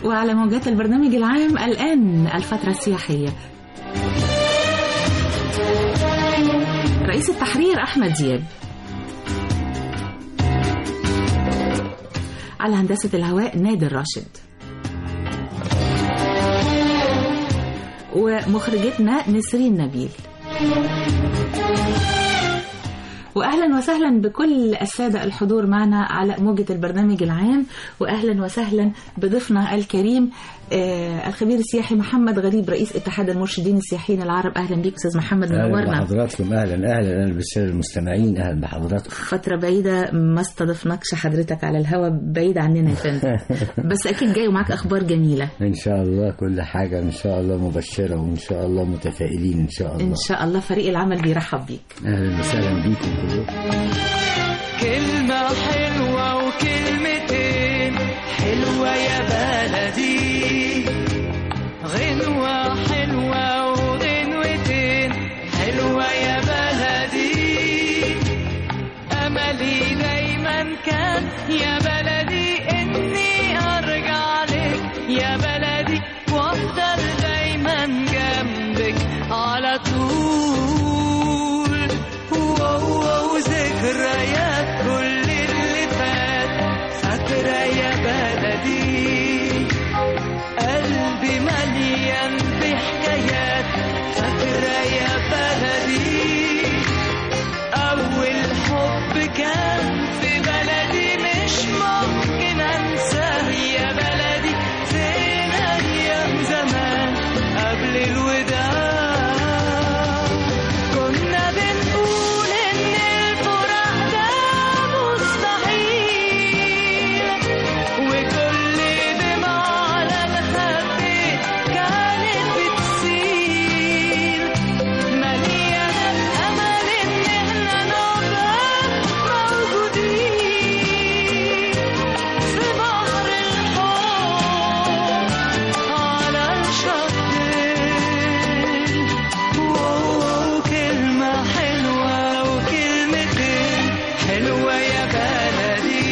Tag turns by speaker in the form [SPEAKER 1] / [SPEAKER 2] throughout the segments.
[SPEAKER 1] وعلى موجات البرنامج العام الآن الفترة السياحية رئيس التحرير أحمد دياب على هندسة الهواء نادر راشد ومخرجتنا نسرين نبيل واهلا وسهلا بكل الساده الحضور معنا على موجه البرنامج العام واهلا وسهلا بضيفنا الكريم آه الخبير السياحي محمد غريب رئيس اتحاد المرشدين السياحيين العرب اهلا بيك استاذ محمد
[SPEAKER 2] اهلا
[SPEAKER 1] منورنا
[SPEAKER 2] بحضراتكم اهلا اهلا اهلا بالساده المستمعين اهلا بحضراتكم
[SPEAKER 1] فترة بعيدة ما استضفناكش حضرتك على الهوا بعيد عننا يا فندم بس أكيد جاي ومعاك أخبار جميلة
[SPEAKER 2] ان شاء الله كل حاجه ان شاء الله مبشره وان شاء الله متفائلين ان شاء الله
[SPEAKER 1] إن شاء الله فريق العمل بيرحب بيك
[SPEAKER 2] اهلا وسهلا بيكم كلكم
[SPEAKER 3] كلمة حلوة وكلمتين حلوة يا بلدي غنوة حلوة وغنوتين حلوة يا بلدي أملي دايما كان يا بلدي إني أرجع لك يا بلدي وأفضل دايما جنبك على طول واو واو ذكريات كل اللي فات فاكرة يا بلدي قلبي مليان بحكايات فاكرة يا بلدي أول حب كان في بلدي مش ممكن أنساه يا بلدي فين أيام زمان قبل الوداع كنا بنقول إن الفراق ده مستحيل وكل دمعة على الخد كانت بتسيل مليانة أمل إن إحنا نبقى موجودين في بحر الحب على الشطين واو كلمة حلوة وكلمتين حلوة يا بلدي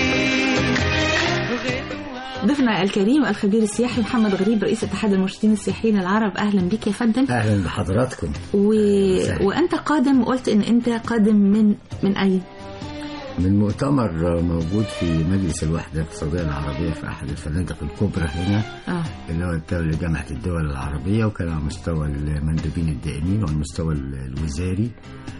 [SPEAKER 3] غنوة
[SPEAKER 1] ضيفنا الكريم الخبير السياحي محمد غريب رئيس اتحاد المرشدين السياحيين العرب أهلا بيك يا فندم
[SPEAKER 2] اهلا بحضراتكم
[SPEAKER 1] و... وأنت قادم قلت إن أنت قادم من من أين؟
[SPEAKER 2] من مؤتمر موجود في مجلس الوحده الاقتصاديه العربيه في احد الفنادق الكبرى هنا
[SPEAKER 1] آه.
[SPEAKER 2] اللي هو الدولة جامعة الدول العربية وكان على مستوى المندوبين الدائمين وعلى المستوى الوزاري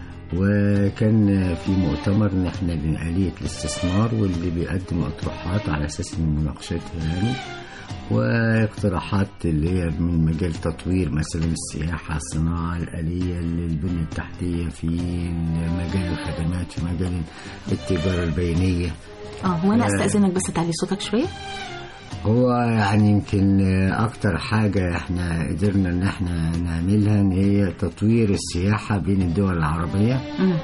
[SPEAKER 2] وكان في مؤتمر ان احنا آلية الاستثمار واللي بيقدم اطروحات على اساس مناقشتها يعني واقتراحات اللي هي من مجال تطوير مثلا السياحة الصناعة الآلية البنية التحتية في مجال الخدمات في مجال التجارة البينية
[SPEAKER 1] اه وانا
[SPEAKER 2] آه.
[SPEAKER 1] استاذنك بس تعلي صوتك شويه
[SPEAKER 2] هو يعني يمكن اكتر حاجة احنا قدرنا ان احنا نعملها ان هي تطوير السياحة بين الدول العربية
[SPEAKER 1] مم.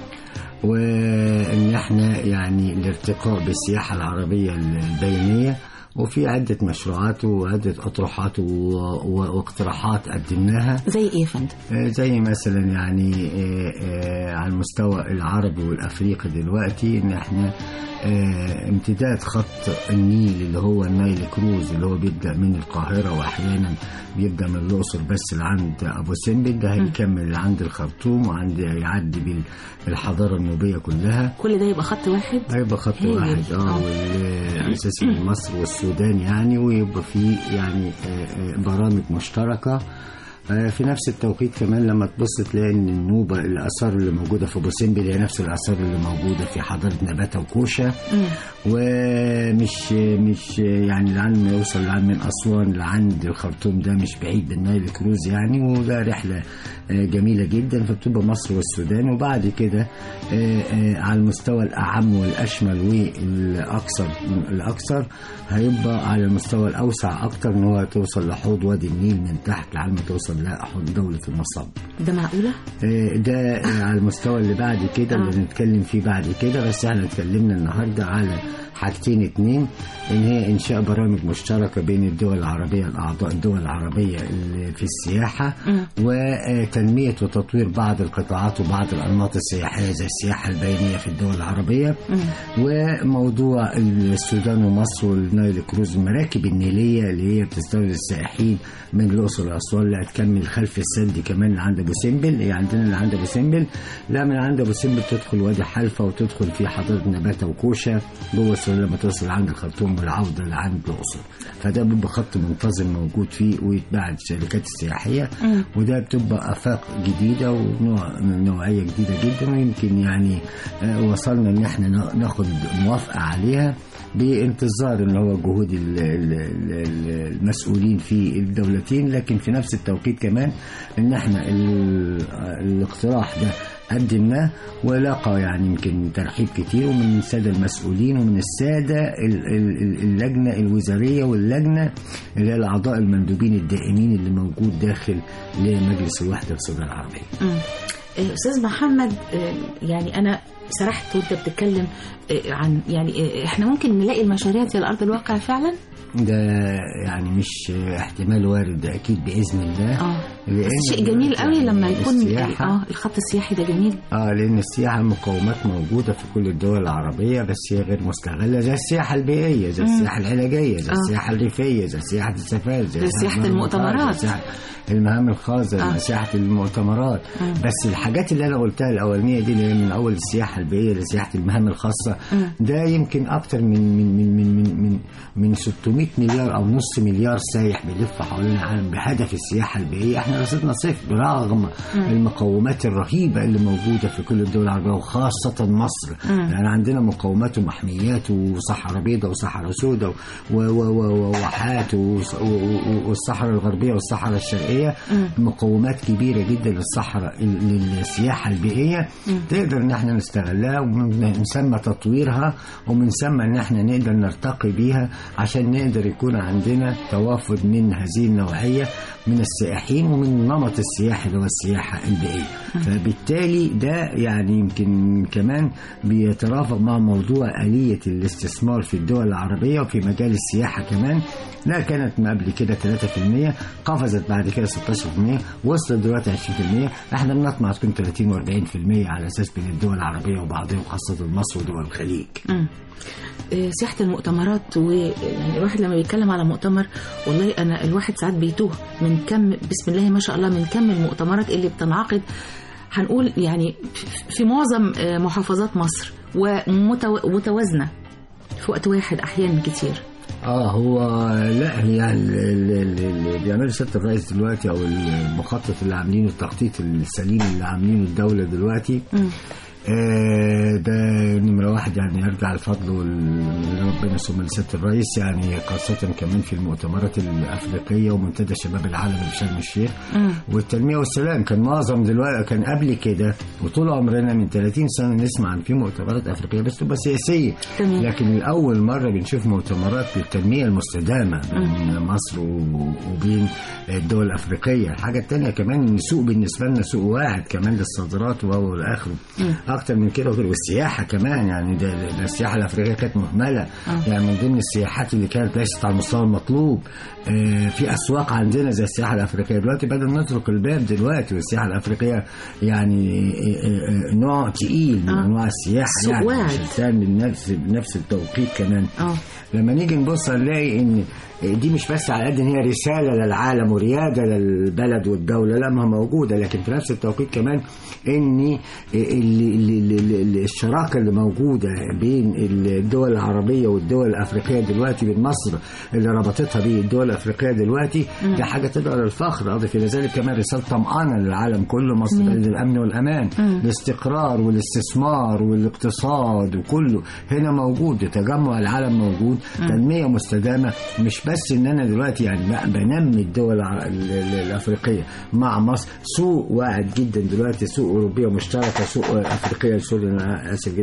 [SPEAKER 2] وان احنا يعني الارتقاء بالسياحة العربية البينية وفي عدة مشروعات وعدة أطروحات و- و- واقتراحات قدمناها
[SPEAKER 1] زي ايه يا فندم
[SPEAKER 2] آه، زي مثلا يعني آه، آه، على المستوى العربي والافريقي دلوقتي ان احنا آه، امتداد خط النيل اللي هو النايل كروز اللي هو بيبدا من القاهره واحيانا بيبدا من الاقصر بس لعند ابو سمبل ده هيكمل لعند الخرطوم وعند يعدي بالحضاره النوبيه كلها
[SPEAKER 1] كل ده يبقى خط واحد
[SPEAKER 2] هيبقى خط
[SPEAKER 1] هايل.
[SPEAKER 2] واحد اه
[SPEAKER 1] آه.
[SPEAKER 2] والاساسي من مصر والسودان يعني ويبقى في يعني آه، آه، برامج مشتركه آه، في نفس التوقيت كمان لما تبص تلاقي ان النوبه الاثار اللي موجوده في بوسمبل هي نفس الاثار اللي موجوده في حضاره نباته وكوشه
[SPEAKER 1] مم.
[SPEAKER 2] ومش مش يعني لعند ما يوصل لعند من اسوان لعند الخرطوم ده مش بعيد بالنايل كروز يعني وده رحله آه، جميله جدا فبتبقى مصر والسودان وبعد كده آه، آه، على المستوى الاعم والاشمل والاكثر الاكثر هيبقى على المستوى الاوسع اكتر ان هو توصل لحوض وادي النيل من تحت لعند ما توصل لحوض دوله المصب
[SPEAKER 1] ده معقوله
[SPEAKER 2] آه، ده آه، على المستوى اللي بعد كده اللي
[SPEAKER 1] آه.
[SPEAKER 2] نتكلم فيه بعد كده بس احنا اتكلمنا النهارده على حاجتين اتنين ان هي انشاء برامج مشتركه بين الدول العربيه الاعضاء الدول العربيه اللي في السياحه وتنميه وتطوير بعض القطاعات وبعض الانماط السياحيه زي السياحه البينيه في الدول العربيه وموضوع السودان ومصر والنايل كروز المراكب النيليه اللي هي بتستورد السائحين من الاقصر لاسوان لا تكمل خلف السد كمان اللي عند ابو سمبل هي عندنا اللي عند ابو سمبل لا من عند ابو سمبل تدخل وادي حلفه وتدخل في حضاره نباته وكوشه جوه السودان لما توصل عند الخرطوم والعوده لعند الاقصر فده بيبقى خط منتظم موجود فيه ويتباع الشركات السياحيه وده بتبقى افاق جديده ونوع نوعيه جديده جدا ويمكن يعني آه، وصلنا ان احنا نا- ناخد موافقه عليها بانتظار اللي هو جهود ال- ال- ال- المسؤولين في الدولتين لكن في نفس التوقيت كمان ان احنا ال- الاقتراح ده قدمناه ولاقى يعني يمكن ترحيب كتير ومن الساده المسؤولين ومن الساده ال- ال- ال- اللجنه الوزاريه واللجنه اللي هي الاعضاء المندوبين الدائمين اللي موجود داخل لمجلس الوحده الاقتصاديه العربيه.
[SPEAKER 1] مم. آه، استاذ محمد آه، يعني انا سرحت وانت بتتكلم آه، عن يعني آه، احنا ممكن نلاقي المشاريع دي على ارض الواقع فعلا
[SPEAKER 2] ده يعني مش احتمال وارد ده اكيد باذن الله
[SPEAKER 1] اه
[SPEAKER 2] لأن
[SPEAKER 1] بس شيء جميل قوي لما يكون
[SPEAKER 2] السياحة
[SPEAKER 1] اه الخط السياحي ده جميل
[SPEAKER 2] اه لان السياحه مقومات موجوده في كل الدول العربيه بس هي غير مستغله زي السياحه البيئيه زي السياحه العلاجيه زي
[SPEAKER 1] آه.
[SPEAKER 2] السياحه الريفيه زي سياحه السفاري
[SPEAKER 1] زي سياحة المؤتمرات.
[SPEAKER 2] زي سياحة المهام الخاصه
[SPEAKER 1] آه.
[SPEAKER 2] زي سياحه المؤتمرات
[SPEAKER 1] مم.
[SPEAKER 2] بس الحاجات اللي انا قلتها الاولانيه دي اللي هي من اول السياحه البيئيه لسياحه المهام الخاصه
[SPEAKER 1] مم.
[SPEAKER 2] ده يمكن اكتر من من من من من من, من 600 مليار او نص مليار سايح بيلف حوالين العالم بهدف السياحه البيئيه احنا رصيدنا صفر برغم المقومات الرهيبه اللي موجوده في كل الدول العربيه وخاصه مصر
[SPEAKER 1] مم.
[SPEAKER 2] يعني عندنا مقومات ومحميات وصحراء بيضاء وصحراء سوداء و- و- و- وواحات وص- و- و- والصحراء الغربيه والصحراء الشرقيه مقومات كبيره جدا للصحراء ال- للسياحه البيئيه تقدر ان احنا نستغلها ومن ثم تطويرها ومن ثم ان احنا نقدر نرتقي بيها عشان نقدر يكون عندنا توافد من هذه النوعيه من السائحين ومن النمط السياحي اللي هو السياحه البيئيه فبالتالي ده يعني يمكن كمان بيترافق مع موضوع اليه الاستثمار في الدول العربيه وفي مجال السياحه كمان لا كانت ما قبل كده 3% قفزت بعد كده 16% وصلت دلوقتي 20% احنا بنطمع تكون 30 و40% على اساس بين الدول العربيه وبعضها وخاصه مصر ودول الخليج
[SPEAKER 1] مم. آه، سياحة المؤتمرات ويعني الواحد لما بيتكلم على مؤتمر والله أنا الواحد ساعات بيتوه من كم بسم الله ما شاء الله من كم المؤتمرات اللي بتنعقد هنقول يعني في معظم آه، محافظات مصر ومتوازنة في وقت واحد أحيانا كتير
[SPEAKER 2] اه هو لا هي ال- ال- ال- اللي بيعمله سياده الرئيس دلوقتي او المخطط اللي عاملينه التخطيط السليم اللي عاملينه الدوله دلوقتي
[SPEAKER 1] مم.
[SPEAKER 2] آه، ده نمرة واحد يعني يرجع الفضل وال- لربنا ثم لسيادة الرئيس يعني خاصة كمان في المؤتمرات الأفريقية ومنتدى شباب العالم في شرم الشيخ
[SPEAKER 1] مم.
[SPEAKER 2] والتنمية والسلام كان معظم دلوقتي كان قبل كده وطول عمرنا من 30 سنة نسمع عن في مؤتمرات أفريقية بس تبقى سياسية
[SPEAKER 1] تمام.
[SPEAKER 2] لكن الأول مرة بنشوف مؤتمرات للتنمية المستدامة بين مصر و- وبين الدول الأفريقية الحاجة التانية كمان إن السوق بالنسبة لنا سوق واحد كمان للصادرات وهو الآخر أكتر من كده وكده والسياحة كمان يعني ده, ده السياحة الأفريقية كانت مهملة يعني من ضمن السياحات اللي كانت ليست على المستوى المطلوب آه، في أسواق عندنا زي السياحة الأفريقية دلوقتي بدأنا نطرق الباب دلوقتي والسياحة الأفريقية يعني آه، آه، آه، نوع تقيل من
[SPEAKER 1] آه.
[SPEAKER 2] أنواع السياحة
[SPEAKER 1] سوق
[SPEAKER 2] يعني
[SPEAKER 1] واعد.
[SPEAKER 2] مش هتسال من نفس بنفس التوقيت كمان
[SPEAKER 1] اه
[SPEAKER 2] لما نيجي نبص نلاقي ان دي مش بس على قد ان هي رساله للعالم ورياده للبلد والدوله لا ما موجوده لكن في نفس التوقيت كمان ان اللي اللي اللي الشراكه اللي موجوده بين الدول العربيه والدول الافريقيه دلوقتي بين مصر اللي ربطتها بالدول الافريقيه دلوقتي دي حاجه تدعو للفخر اضف الى ذلك كمان رساله طمانه للعالم كله مصر بلد الامن والامان الاستقرار والاستثمار والاقتصاد وكله هنا موجود تجمع العالم موجود تنميه مستدامه مش بس ان انا دلوقتي يعني لا بنمي الدول الع- ال- ال- الافريقيه مع مصر سوق واعد جدا دلوقتي سوق اوروبيه مشتركه سوق افريقيه سوري انا اسف جدا في اللفظ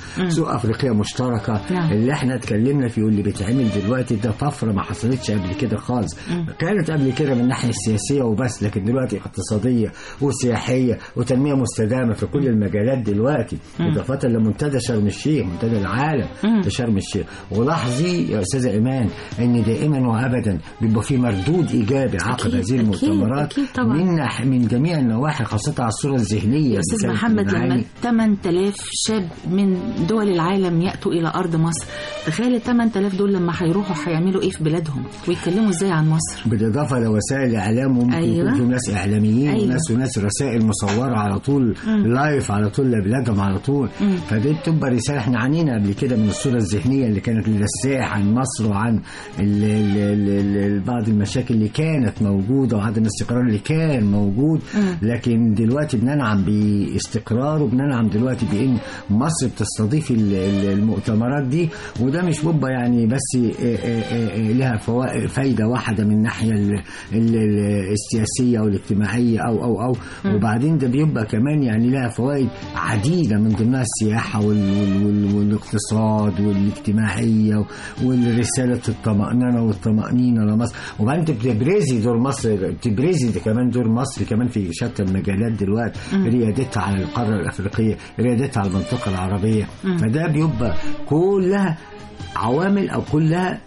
[SPEAKER 2] سوق افريقيا مشتركه
[SPEAKER 1] نعم.
[SPEAKER 2] اللي احنا اتكلمنا فيه واللي بيتعمل دلوقتي ده طفره ما حصلتش قبل كده خالص كانت قبل كده من الناحيه السياسيه وبس لكن دلوقتي اقتصاديه وسياحيه وتنميه مستدامه في كل المجالات دلوقتي اضافه لمنتدى شرم الشيخ منتدى العالم في شرم الشيخ ولاحظي يا استاذه ايمان ان دائما وابدا بيبقى في مردود ايجابي عقب
[SPEAKER 1] أكيد،
[SPEAKER 2] هذه
[SPEAKER 1] أكيد،
[SPEAKER 2] المؤتمرات
[SPEAKER 1] أكيد طبعاً.
[SPEAKER 2] من ناح- من جميع النواحي خاصه على الصوره الذهنيه
[SPEAKER 1] يا استاذ
[SPEAKER 2] بتاعت
[SPEAKER 1] محمد لما
[SPEAKER 2] المعاني.
[SPEAKER 1] 8000 شاب من دول العالم ياتوا الى ارض مصر تخيل ال 8000 دول لما هيروحوا هيعملوا ايه في بلادهم ويتكلموا ازاي عن مصر
[SPEAKER 2] بالاضافه لوسائل الاعلام وممكن
[SPEAKER 1] أيوة.
[SPEAKER 2] يكون في ناس اعلاميين
[SPEAKER 1] أيوة.
[SPEAKER 2] وناس وناس رسائل مصوره على طول لايف على طول لبلادهم على طول فدي بتبقى رساله احنا عانينا قبل كده من الصوره الذهنيه اللي كانت للساح عن مصر وعن ال ال ال ال ال بعض المشاكل اللي كانت موجوده وعدم الاستقرار اللي كان موجود لكن دلوقتي بننعم باستقرار وبننعم دلوقتي بان مصر بتستضيف ال- ال- المؤتمرات دي وده مش بيبقى يعني بس آه، آه، آه، لها فوائد فايده واحده من الناحيه ال- ال- ال- السياسيه او الاجتماعيه او او او وبعدين ده بيبقى كمان يعني لها فوائد عديده من ضمنها السياحه وال وال وال والاقتصاد والاجتماعيه والرساله الطمانينه والطمانينه لمصر وبعدين انت بتبرزي دور مصر بتبرزي ده كمان دور مصر كمان في شتى المجالات دلوقتي ريادتها على القاره الافريقيه ريادتها على المنطقه العربيه فده بيبقى كلها عوامل او كلها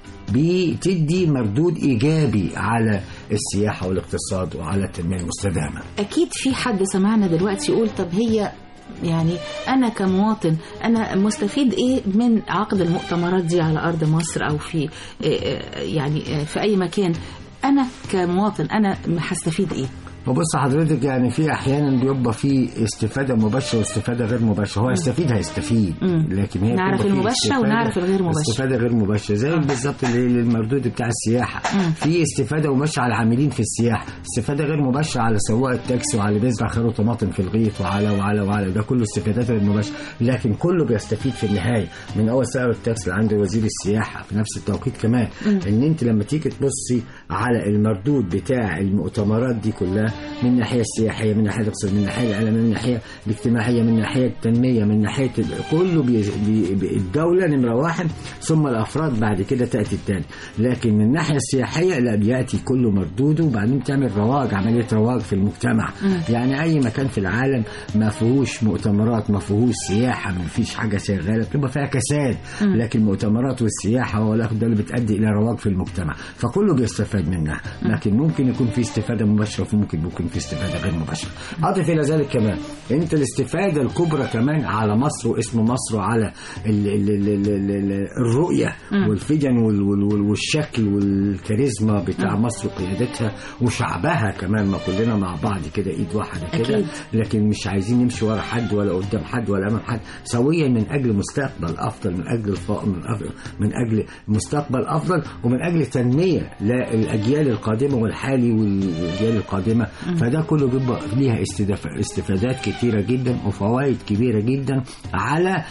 [SPEAKER 2] بتدي مردود ايجابي على السياحه والاقتصاد وعلى التنميه المستدامه
[SPEAKER 1] اكيد في حد سمعنا دلوقتي يقول طب هي يعني انا كمواطن انا مستفيد ايه من عقد المؤتمرات دي على ارض مصر او في آه، آه، يعني آه، في اي مكان انا كمواطن انا هستفيد ايه
[SPEAKER 2] وبص حضرتك يعني في احيانا بيبقى في استفاده مباشره واستفاده غير مباشره هو يستفيد هيستفيد
[SPEAKER 1] مم.
[SPEAKER 2] لكن هي
[SPEAKER 1] نعرف
[SPEAKER 2] بتبقى في
[SPEAKER 1] المباشرة
[SPEAKER 2] استفادة-
[SPEAKER 1] ونعرف الغير مباشرة.
[SPEAKER 2] استفاده غير مباشره زي بالظبط اللي- اللي المردود بتاع السياحه في استفاده مباشره على العاملين في السياحه استفاده غير مباشره على سواق التاكسي وعلى اللي بيزرع خير وطماطم في الغيط وعلى وعلى وعلى ده كله استفادات غير مباشره لكن كله بيستفيد في الناحيه من اول سائق التاكسي اللي عند وزير السياحه في نفس التوقيت كمان ان انت لما تيجي تبصي على المردود بتاع المؤتمرات دي كلها من الناحيه السياحيه من الناحيه الاقتصاديه من الناحيه الاعلاميه من الناحيه الاجتماعيه من الناحيه التنميه من ناحيه ال- كله بي بي بي- الدوله نمره واحد ثم الافراد بعد كده تاتي الثاني لكن من الناحيه السياحيه لا بياتي كله مردوده وبعدين بتعمل رواج عمليه رواج في المجتمع يعني اي مكان في العالم ما فيهوش مؤتمرات ما فيهوش سياحه ما فيش حاجه شغاله بتبقى فيها كساد لكن المؤتمرات والسياحه هو ده اللي بتؤدي الى رواج في المجتمع فكله بيستفاد منها لكن ممكن يكون في استفاده مباشره وممكن يكون في استفاده غير مباشره اضف الى ذلك كمان انت الاستفاده الكبرى كمان على مصر واسم مصر وعلى ال ال ال ال ال ال الرؤيه والفجن وال وال وال والشكل والكاريزما بتاع مصر وقيادتها وشعبها كمان ما كلنا مع بعض كده ايد واحده كده
[SPEAKER 1] أكيد.
[SPEAKER 2] لكن مش عايزين نمشي ورا حد ولا قدام حد ولا امام حد سويا من اجل مستقبل افضل من اجل الف... من, أف... من اجل مستقبل افضل ومن اجل تنميه للاجيال القادمه والحالي والاجيال القادمه فده كله بيبقى ليها استدف... استفادات كتيره جدا وفوائد كبيره جدا على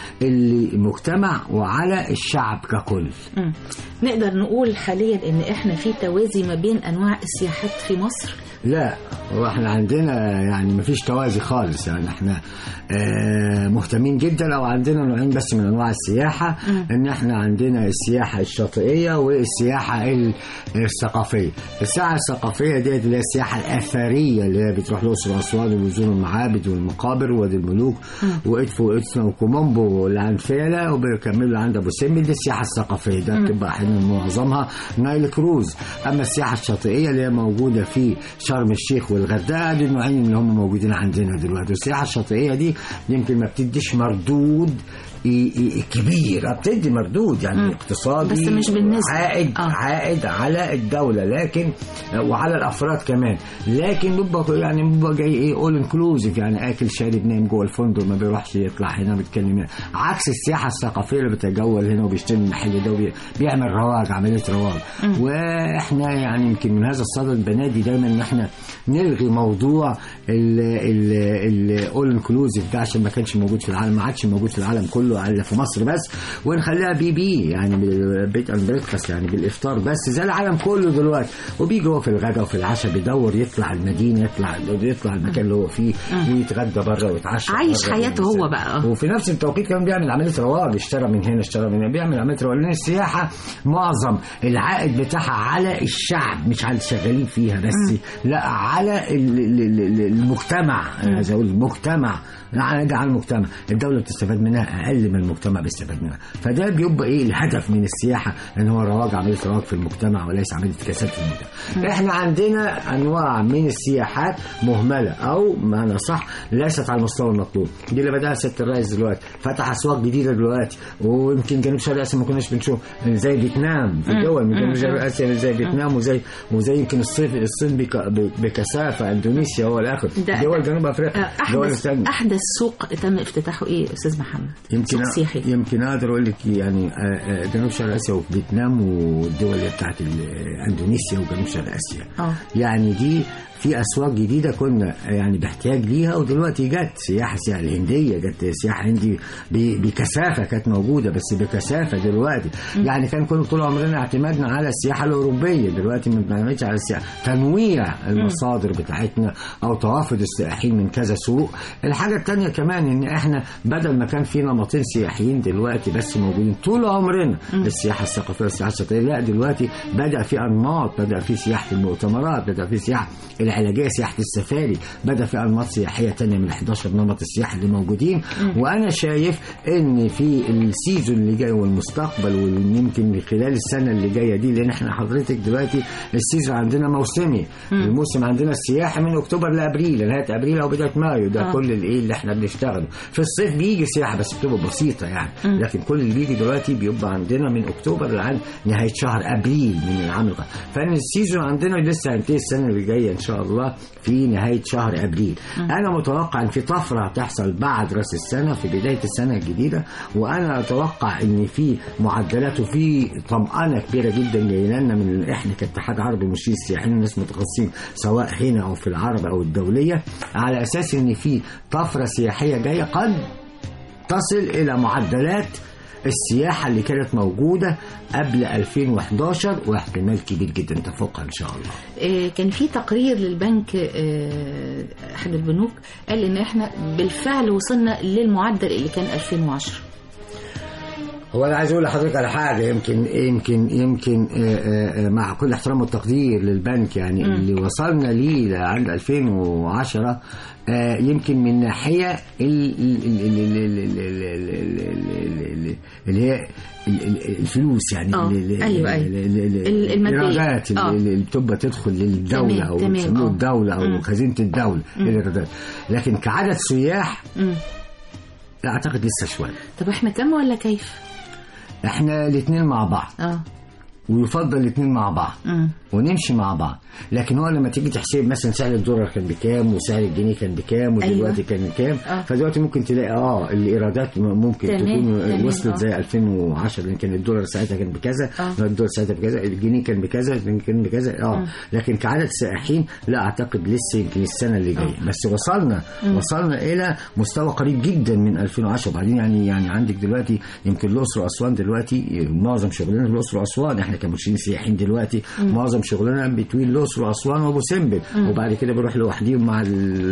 [SPEAKER 2] المجتمع وعلى الشعب ككل
[SPEAKER 1] مم. نقدر نقول حاليا ان احنا في توازي ما بين انواع السياحات في مصر
[SPEAKER 2] لا هو احنا عندنا يعني مفيش توازي خالص يعني احنا آه مهتمين جدا او عندنا نوعين بس من انواع السياحه ان احنا عندنا السياحه الشاطئيه والسياحه ال- الثقافيه السياحه الثقافيه دي اللي هي السياحه الاثريه اللي هي بتروح الاقصر واسوان وزور المعابد والمقابر ووادي الملوك وادفو وادفو وكومومبو اللي عند فيلا وبيكملوا عند ابو سمبل دي السياحه الثقافيه ده بتبقى احيانا معظمها نايل كروز اما السياحه الشاطئيه اللي هي موجوده في شرم الشيخ والغردقه دي النوعين اللي هم موجودين عندنا دلوقتي والسياحه الشاطئيه دي يمكن ما بتديش مردود ي- ي- كبير بتدي مردود يعني اقتصادي
[SPEAKER 1] بس مش بالنسبة.
[SPEAKER 2] عائد
[SPEAKER 1] آه.
[SPEAKER 2] عائد على الدوله لكن وعلى الافراد كمان لكن بيبقى يعني بيبقى جاي ايه اول انكلوزيف يعني اكل شارب نايم جوه الفندق ما بيروحش يطلع هنا بيتكلم هنا عكس السياحه الثقافيه اللي بتجول هنا وبيشتري المحل ده وبيعمل رواج عمليه رواج واحنا يعني يمكن من هذا الصدد بنادي دايما ان احنا نلغي موضوع الاول انكلوزيف ده عشان ما كانش موجود في العالم ما عادش موجود في العالم كله كله على في مصر بس ونخليها بي بي يعني بيت اند بريكفاست يعني بالافطار بس زي العالم كله دلوقتي وبيجي هو في الغداء وفي العشاء بيدور يطلع المدينه يطلع يطلع المكان اللي هو فيه ويتغدى بره ويتعشى
[SPEAKER 1] عايش
[SPEAKER 2] بره
[SPEAKER 1] حياته هو بقى.
[SPEAKER 2] وفي نفس التوقيت كمان بيعمل عمليه رواج اشترى من هنا اشترى من هنا بيعمل عمليه رواج لان السياحه معظم العائد بتاعها على الشعب مش على الشغالين فيها بس لا على ال- ال- ال- المجتمع عايز اقول المجتمع على على المجتمع الدوله بتستفاد منها اقل من المجتمع بيستفاد منها فده بيبقى ايه الهدف من السياحه ان هو رواج عمليه رواج في المجتمع وليس عمليه كساد في المجتمع احنا عندنا انواع من السياحات مهمله او معنى صح ليست على المستوى المطلوب دي اللي بداها سياده الرئيس دلوقتي فتح اسواق جديده دلوقتي ويمكن جنوب شرق اسيا ما كناش بنشوف زي فيتنام في دول من جنوب شرق اسيا زي فيتنام وزي وزي يمكن الصيف الصين بك- بكثافه اندونيسيا والى اخره
[SPEAKER 1] ده-
[SPEAKER 2] دول جنوب افريقيا
[SPEAKER 1] آه،
[SPEAKER 2] دول
[SPEAKER 1] احدث
[SPEAKER 2] ثانيه
[SPEAKER 1] احدث سوق تم افتتاحه ايه يا استاذ محمد
[SPEAKER 2] يمكن
[SPEAKER 1] سوق سياحي
[SPEAKER 2] يمكن اقدر اقول لك يعني آه، آه، جنوب شرق اسيا وفيتنام والدول اللي بتاعت ال- اندونيسيا وجنوب شرق اسيا
[SPEAKER 1] اه
[SPEAKER 2] يعني دي في اسواق جديده كنا يعني باحتياج ليها ودلوقتي جت سياحه سياحه الهنديه جت سياحه هندي ب- بكثافه كانت موجوده بس بكثافه دلوقتي يعني كان كل طول عمرنا اعتمادنا على السياحه الاوروبيه دلوقتي ما بنعتمدش على السياحه تنويع المصادر بتاعتنا او توافد السائحين من كذا سوق الحاجه الثانيه كمان ان احنا بدل ما كان في نمطين سياحيين دلوقتي بس موجودين طول عمرنا السياحه الثقافيه والسياحه الشاطئيه لا دلوقتي بدا في انماط بدا في سياحه المؤتمرات بدا في سياحه العلاجيه سياحه السفاري بدا في انماط سياحيه تانية من 11 نمط السياحه اللي موجودين وانا شايف ان في السيزون اللي جاي والمستقبل ويمكن خلال السنه اللي جايه دي لان احنا حضرتك دلوقتي السيزون عندنا موسمي الموسم عندنا السياحي من اكتوبر لابريل نهايه ابريل او بدايه مايو ده
[SPEAKER 1] آه.
[SPEAKER 2] كل الايه اللي احنا بنشتغله في الصيف بيجي سياحه بس بتبقى بسيطه يعني لكن كل اللي بيجي دلوقتي بيبقى عندنا من اكتوبر لعند نهايه شهر ابريل من العام القادم فان السيزون عندنا لسه هينتهي السنه اللي جايه ان شاء الله في نهايه شهر ابريل انا متوقع ان في طفره هتحصل بعد راس السنه في بدايه السنه الجديده وانا اتوقع ان في معدلات وفي طمانه كبيره جدا جايه لنا من احنا كاتحاد عربي المرشدين السياحيين الناس متخصصين سواء هنا او في العرب او الدوليه على اساس ان في طفره سياحيه جايه قد تصل إلى معدلات السياحة اللي كانت موجودة قبل 2011 واحتمال كبير جدا تفوقها إن شاء الله
[SPEAKER 1] آه، كان في تقرير للبنك آه، احد البنوك قال ان احنا بالفعل وصلنا للمعدل اللي كان 2010
[SPEAKER 2] هو انا عايز اقول لحضرتك على حاجه يمكن يمكن يمكن آه، آه، آه، مع كل احترام والتقدير للبنك يعني اللي وصلنا ليه عند 2010 آه، يمكن من ناحيه ال- ال- ال- ال- ال- ال- ال- ال- ال- ال- اللي هي ال- ال- الفلوس يعني
[SPEAKER 1] آه،
[SPEAKER 2] ال- ال-
[SPEAKER 1] أيوة، أيوة.
[SPEAKER 2] ال- ال- ال-
[SPEAKER 1] ال- المادية.
[SPEAKER 2] الايرادات اللي-
[SPEAKER 1] آه.
[SPEAKER 2] اللي بتبقى تدخل للدوله
[SPEAKER 1] تمام،
[SPEAKER 2] او
[SPEAKER 1] تمام،
[SPEAKER 2] يسموه
[SPEAKER 1] آه.
[SPEAKER 2] الدوله او
[SPEAKER 1] مم.
[SPEAKER 2] خزينه الدوله الايرادات لكن كعدد سياح
[SPEAKER 1] مم.
[SPEAKER 2] لا اعتقد لسه شويه
[SPEAKER 1] طب احنا كم ولا كيف؟
[SPEAKER 2] احنا الاثنين مع بعض
[SPEAKER 1] اه
[SPEAKER 2] ويفضل الاثنين مع بعض
[SPEAKER 1] مم.
[SPEAKER 2] ونمشي مع بعض لكن هو لما تيجي تحسب مثلا سعر الدولار كان بكام وسعر الجنيه كان بكام ودلوقتي
[SPEAKER 1] أيوة.
[SPEAKER 2] كان بكام
[SPEAKER 1] آه.
[SPEAKER 2] فدلوقتي ممكن تلاقي اه الايرادات م- ممكن
[SPEAKER 1] تمام،
[SPEAKER 2] تكون
[SPEAKER 1] تمام،
[SPEAKER 2] وصلت
[SPEAKER 1] آه.
[SPEAKER 2] زي 2010 لان كان الدولار ساعتها كان بكذا
[SPEAKER 1] آه.
[SPEAKER 2] الدولار ساعتها بكذا الجنيه كان بكذا الجنيه كان بكذا اه لكن كعدد سائحين لا اعتقد لسه يمكن السنه اللي جايه بس وصلنا وصلنا الى مستوى قريب جدا من 2010 وبعدين يعني يعني عندك دلوقتي يمكن الاقصر واسوان دلوقتي معظم شغلنا في الاقصر واسوان احنا كمرشدين سياحيين دلوقتي معظم شغلنا بتوين الاقصر واسوان وابو سمبل وبعد كده بنروح لوحديهم مع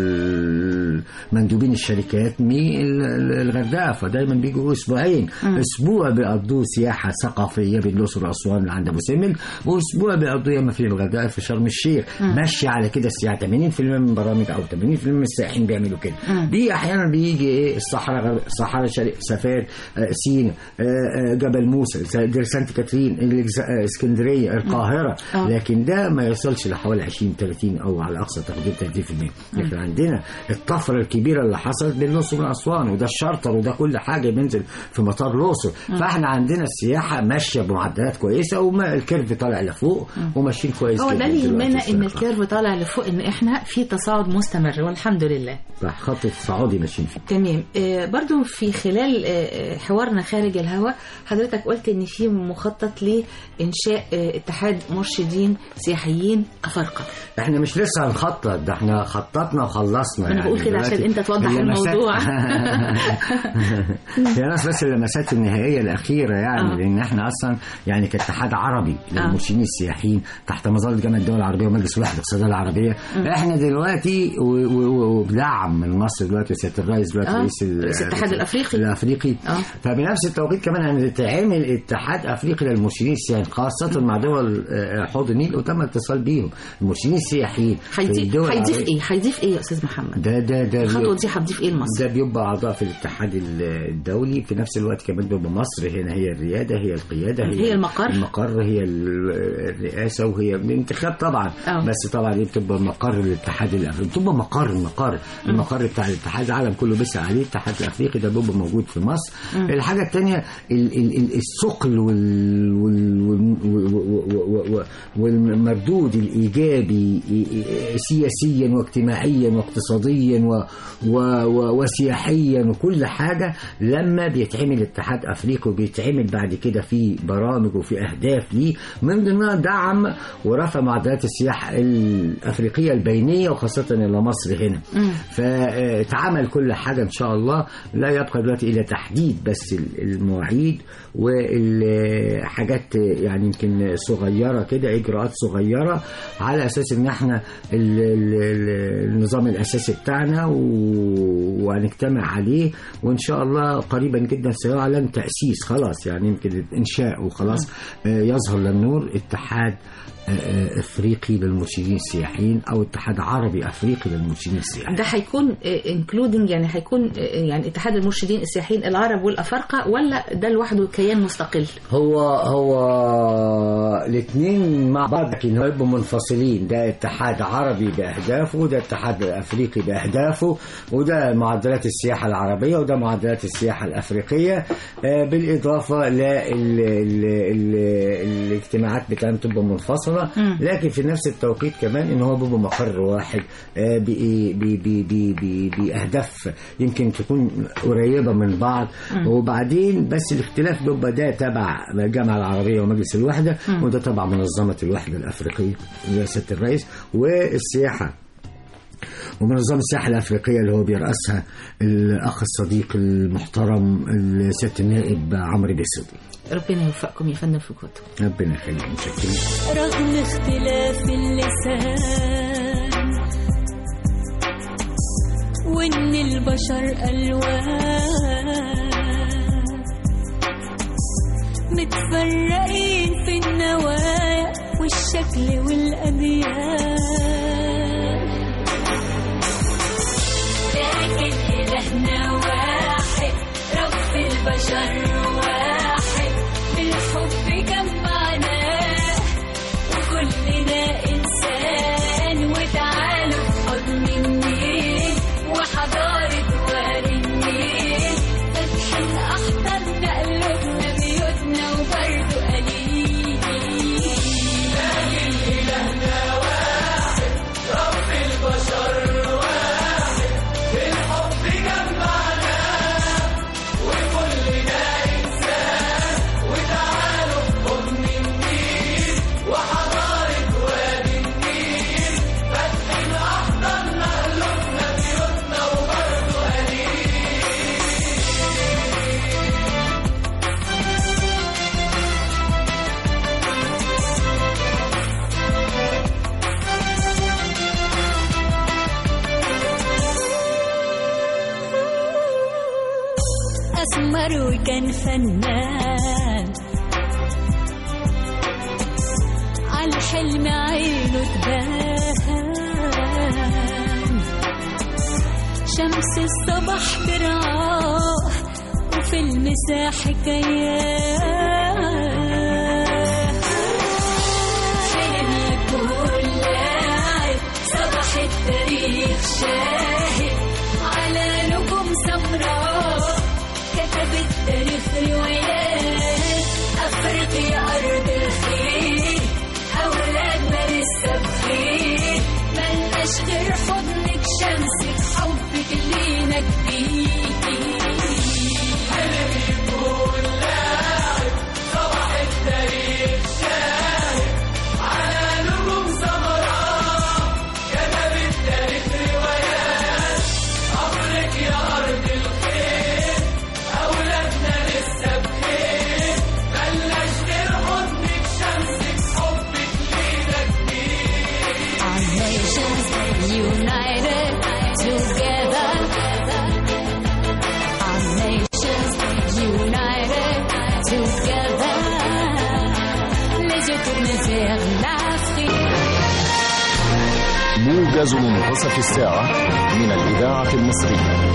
[SPEAKER 2] ال- مندوبين الشركات من ال- ال- الغردقه فدايما بيجوا اسبوعين اسبوع بيقضوه سياحه ثقافيه بين الاقصر واسوان عند ابو سمبل واسبوع بيقضوه اما في الغردقه في شرم الشيخ ماشي على كده السياحه 80% من برامج او 80% من السائحين بيعملوا كده دي احيانا بيجي ايه الصحراء غر- صحراء شرق سفار آه، سينا آه، آه، جبل موسى دير سانت كاترين الإكس- آه، اسكندريه القاهره
[SPEAKER 1] آه.
[SPEAKER 2] لكن ده ما يوصلش لحوالي 20 30 او على اقصى تقدير 30% لكن عندنا الطفره الكبيره اللي حصلت بين الاقصر واسوان وده الشارتر وده كل حاجه بينزل في مطار الاقصر فاحنا عندنا السياحه ماشيه بمعدلات كويسه وما الكيرف طالع لفوق وماشيين كويس
[SPEAKER 1] هو
[SPEAKER 2] جدا
[SPEAKER 1] ده اللي
[SPEAKER 2] دلوقتي
[SPEAKER 1] يهمنا ان
[SPEAKER 2] الصراحة.
[SPEAKER 1] الكيرف طالع لفوق ان احنا في تصاعد مستمر والحمد لله
[SPEAKER 2] صح، خط التصاعدي ماشيين فيه
[SPEAKER 1] تمام آه، برضو في خلال آه، حوارنا خارج الهواء حضرتك قلت ان في مخطط انشاء آه، اتحاد مرشدين سياحيين افارقه
[SPEAKER 2] احنا مش لسه هنخطط ده احنا خططنا وخلصنا
[SPEAKER 1] أنا بقول كده عشان أنت توضح
[SPEAKER 2] اللمسات-
[SPEAKER 1] الموضوع.
[SPEAKER 2] هي ناس بس اللمسات النهائيه الاخيره يعني
[SPEAKER 1] آه.
[SPEAKER 2] لان احنا اصلا يعني كاتحاد عربي للمرشدين السياحيين تحت مظله جامعه الدول العربيه ومجلس الوحده الاقتصاديه العربيه احنا دلوقتي و- و- و- وبدعم من مصر دلوقتي سياده الرئيس دلوقتي
[SPEAKER 1] آه.
[SPEAKER 2] رئيس ال-
[SPEAKER 1] رئيس الاتحاد الأفريقي.
[SPEAKER 2] الافريقي
[SPEAKER 1] آه.
[SPEAKER 2] فبنفس التوقيت كمان هنتعمل اتحاد افريقي للمرشدين السياحيين خاصه مع دول آه، حوض النيل وتم الاتصال بيهم المرشدين السياحيين في
[SPEAKER 1] هيضيف
[SPEAKER 2] الدول
[SPEAKER 1] هيضيف
[SPEAKER 2] العربية.
[SPEAKER 1] ايه هيضيف ايه يا استاذ محمد
[SPEAKER 2] ده ده ده
[SPEAKER 1] الخطوه دي هتضيف ايه لمصر
[SPEAKER 2] ده بيبقى اعضاء في الاتحاد ال- الدولي في نفس الوقت كمان بيبقى مصر هنا هي الرياده هي القياده هي,
[SPEAKER 1] هي المقر.
[SPEAKER 2] المقر هي ال- الرئاسه وهي الانتخاب طبعا
[SPEAKER 1] آه.
[SPEAKER 2] بس طبعا دي بتبقى مقر الاتحاد الافريقي بتبقى مقر مقر المقر بتاع الاتحاد العالم كله بيسعى عليه الاتحاد الافريقي ده بيبقى موجود في مصر الحاجه الثانيه الثقل وال وال- وال- و- و- و- و- والمردود الايجابي سياسيا واجتماعيا واقتصاديا و و و وسياحيا وكل حاجه لما بيتعمل اتحاد افريقي وبيتعمل بعد كده في برامج وفي اهداف ليه من ضمنها دعم ورفع معدلات السياحه الافريقيه البينيه وخاصه الى مصر هنا فاتعمل كل حاجه ان شاء الله لا يبقى دلوقتي الا تحديد بس المواعيد والحاجات يعني يمكن صغيره كده اجراءات صغيره على اساس ان احنا ال- ال- ال- النظام الاساسي بتاعنا و- وهنجتمع عليه وان شاء الله قريبا جدا سيعلن تاسيس خلاص يعني يمكن انشاء وخلاص آه، يظهر للنور اتحاد آه، آه، افريقي للمرشدين السياحيين او اتحاد عربي افريقي للمرشدين السياحيين
[SPEAKER 1] ده هيكون انكلودنج يعني هيكون آه، يعني اتحاد المرشدين السياحيين العرب والافارقه ولا ده لوحده كيان مستقل
[SPEAKER 2] هو هو الاثنين مع بعض لكن هو يبقوا منفصلين ده اتحاد عربي باهدافه وده اتحاد افريقي باهدافه وده معدلات السياحه العربيه وده معدلات السياحه الافريقيه آه، بالاضافه للاجتماعات بتاعتهم تبقى منفصله لكن في نفس التوقيت كمان ان هو بيبقى مقر واحد آه، بإيه- ب- ب- ب- ب- باهداف يمكن تكون قريبه من بعض وبعدين بس الاختلاف بيبقى ده تبع الجامعه العربيه ومجلس الوحده وده تبع منظمه الوحده الافريقيه رئاسه الرئيس والسياحه ومنظمة السياحة الأفريقية اللي هو بيرأسها الأخ الصديق المحترم سيادة النائب عمرو بيسودي
[SPEAKER 1] ربنا يوفقكم يا فندم في كتب
[SPEAKER 2] ربنا يخليك متشكرين
[SPEAKER 3] رغم اختلاف اللسان وان البشر الوان متفرقين في النوايا والشكل والاديان لكن الهنا واحد رب البشر واحد بالحب جمعناه وكلنا إنسان وتعالوا في حضن النيل وحضارة وادي النيل فاتحين أحضاننا قلوبنا بيوتنا وبرضه قليل أسمر وكان فنان عالحلم عينه تبان شمس الصبح ترعاه وفي المساح كيان حلم يكون لاعب صباح التاريخ شاهد على نجوم سمراء كتب التاريخ روايات أفريقيا أرض الخير أولادنا لسه بخير ملناش غير حضنك شمسك حبك لينا كبير حلم يكون لاعب صباح التاريخ شاهد
[SPEAKER 4] موجز منتصف الساعة من الإذاعة المصرية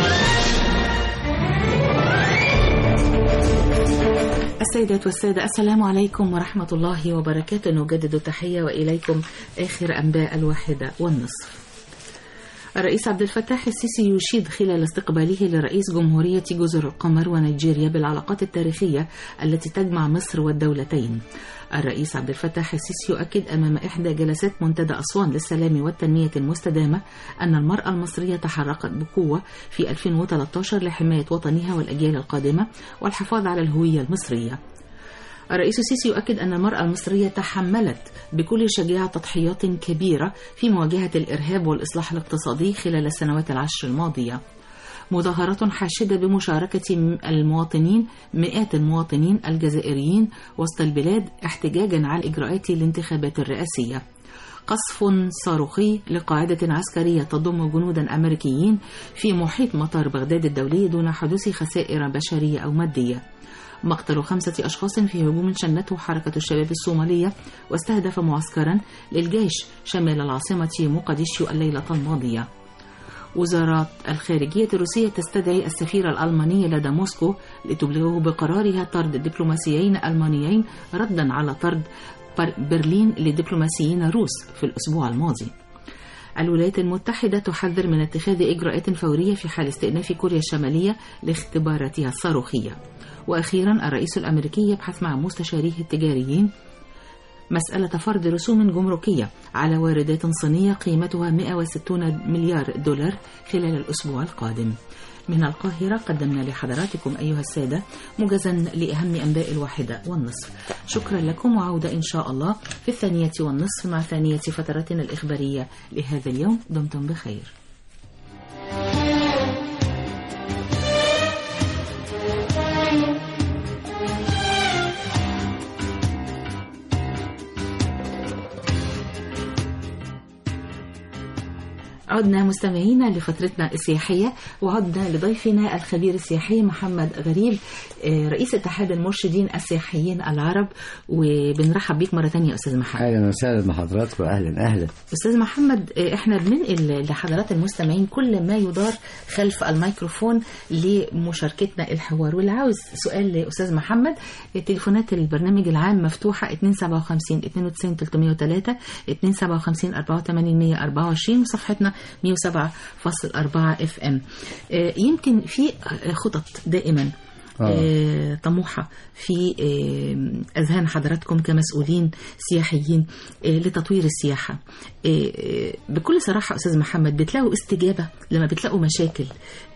[SPEAKER 1] السيدات والسادة السلام عليكم ورحمة الله وبركاته نجدد التحية وإليكم آخر أنباء الواحدة والنصف الرئيس عبد الفتاح السيسي يشيد خلال استقباله لرئيس جمهورية جزر القمر ونيجيريا بالعلاقات التاريخية التي تجمع مصر والدولتين. الرئيس عبد الفتاح السيسي يؤكد أمام إحدى جلسات منتدى أسوان للسلام والتنمية المستدامة أن المرأة المصرية تحركت بقوة في 2013 لحماية وطنها والأجيال القادمة والحفاظ على الهوية المصرية. الرئيس السيسي يؤكد أن المرأة المصرية تحملت بكل شجاعة تضحيات كبيرة في مواجهة الإرهاب والإصلاح الاقتصادي خلال السنوات العشر الماضية. مظاهرات حاشدة بمشاركة المواطنين مئات المواطنين الجزائريين وسط البلاد احتجاجا على إجراءات الانتخابات الرئاسية. قصف صاروخي لقاعدة عسكرية تضم جنودا أمريكيين في محيط مطار بغداد الدولي دون حدوث خسائر بشرية أو مادية. مقتل خمسة أشخاص في هجوم شنته حركة الشباب الصومالية واستهدف معسكرا للجيش شمال العاصمة مقديشيو الليلة الماضية وزارة الخارجية الروسية تستدعي السفير الألماني لدى موسكو لتبلغه بقرارها طرد دبلوماسيين ألمانيين ردا على طرد برلين لدبلوماسيين روس في الأسبوع الماضي الولايات المتحدة تحذر من اتخاذ إجراءات فورية في حال استئناف كوريا الشمالية لاختباراتها الصاروخية وأخيرا الرئيس الأمريكي يبحث مع مستشاريه التجاريين مسألة فرض رسوم جمركية على واردات صينية قيمتها 160 مليار دولار خلال الأسبوع القادم من القاهرة قدمنا لحضراتكم أيها السادة موجزا لأهم أنباء الواحدة والنصف شكرا لكم وعودة إن شاء الله في الثانية والنصف مع ثانية فترتنا الإخبارية لهذا اليوم دمتم بخير عدنا مستمعينا لفترتنا السياحية وعدنا لضيفنا الخبير السياحي محمد غريب آه، رئيس اتحاد المرشدين السياحيين العرب وبنرحب بيك مرة تانية يا أستاذ محمد
[SPEAKER 2] اهلا وسهلا بحضراتكم اهلا اهلا
[SPEAKER 1] أستاذ محمد آه، احنا بننقل لحضرات المستمعين كل ما يدار خلف الميكروفون لمشاركتنا الحوار واللي عاوز سؤال لأستاذ محمد آه، تليفونات البرنامج العام مفتوحة 257 92 303 257 84 124 وصفحتنا 107.4 اف ام يمكن في آه، خطط دائما
[SPEAKER 2] آه.
[SPEAKER 1] آه، طموحة في آه، أذهان حضراتكم كمسؤولين سياحيين آه، لتطوير السياحة آه، آه، بكل صراحة أستاذ محمد بتلاقوا استجابة لما بتلاقوا مشاكل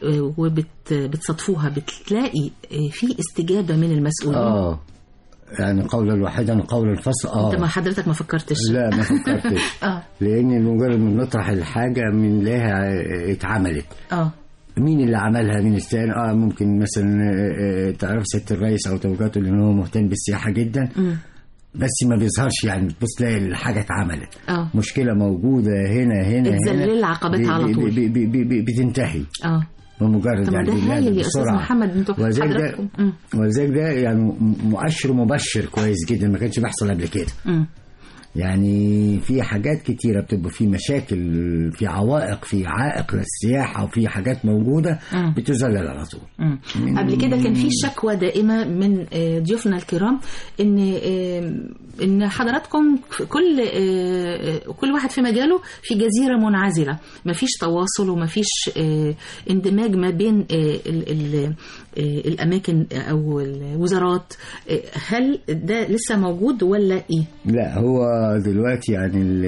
[SPEAKER 1] وبتصادفوها بتلاقي آه، في استجابة من المسؤولين
[SPEAKER 2] اه يعني قولا واحدا قولا فصل اه
[SPEAKER 1] انت ما حضرتك ما فكرتش
[SPEAKER 2] لا ما فكرتش
[SPEAKER 1] اه
[SPEAKER 2] لان مجرد ما نطرح الحاجه من لها اتعملت
[SPEAKER 1] اه
[SPEAKER 2] مين اللي عملها مين استان اه ممكن مثلا آه، آه، تعرف سياده الرئيس او توجيهاته لان هو مهتم بالسياحه جدا
[SPEAKER 1] مم.
[SPEAKER 2] بس ما بيظهرش يعني تبص تلاقي الحاجه اتعملت
[SPEAKER 1] اه
[SPEAKER 2] مشكله موجوده هنا هنا
[SPEAKER 1] اتذلل
[SPEAKER 2] هنا
[SPEAKER 1] عقبتها
[SPEAKER 2] بي-
[SPEAKER 1] على
[SPEAKER 2] بي-
[SPEAKER 1] طول.
[SPEAKER 2] بي- بي- بي- بي- بتنتهي
[SPEAKER 1] اه
[SPEAKER 2] بمجرد
[SPEAKER 1] طب ما
[SPEAKER 2] يعني
[SPEAKER 1] ده
[SPEAKER 2] لازم
[SPEAKER 1] هايل يا استاذ
[SPEAKER 2] بسرعة.
[SPEAKER 1] محمد انتوا
[SPEAKER 2] ولذلك ده
[SPEAKER 1] حضراتكم مم.
[SPEAKER 2] ولذلك ده يعني م- مؤشر مبشر كويس جدا ما كانش بيحصل قبل كده
[SPEAKER 1] مم.
[SPEAKER 2] يعني في حاجات كتيرة بتبقى في مشاكل في عوائق في عائق للسياحة وفي حاجات موجودة
[SPEAKER 1] مم.
[SPEAKER 2] بتذلل على طول
[SPEAKER 1] مم. قبل كده كان في شكوى دائمة من آه، ضيوفنا الكرام ان آه، ان حضراتكم في كل آه، آه، كل واحد في مجاله في جزيرة منعزلة مفيش تواصل ومفيش آه، اندماج ما بين آه، ال- ال- آه، الاماكن او الوزارات آه، هل ده لسه موجود ولا ايه؟
[SPEAKER 2] لا هو دلوقتي يعني ال-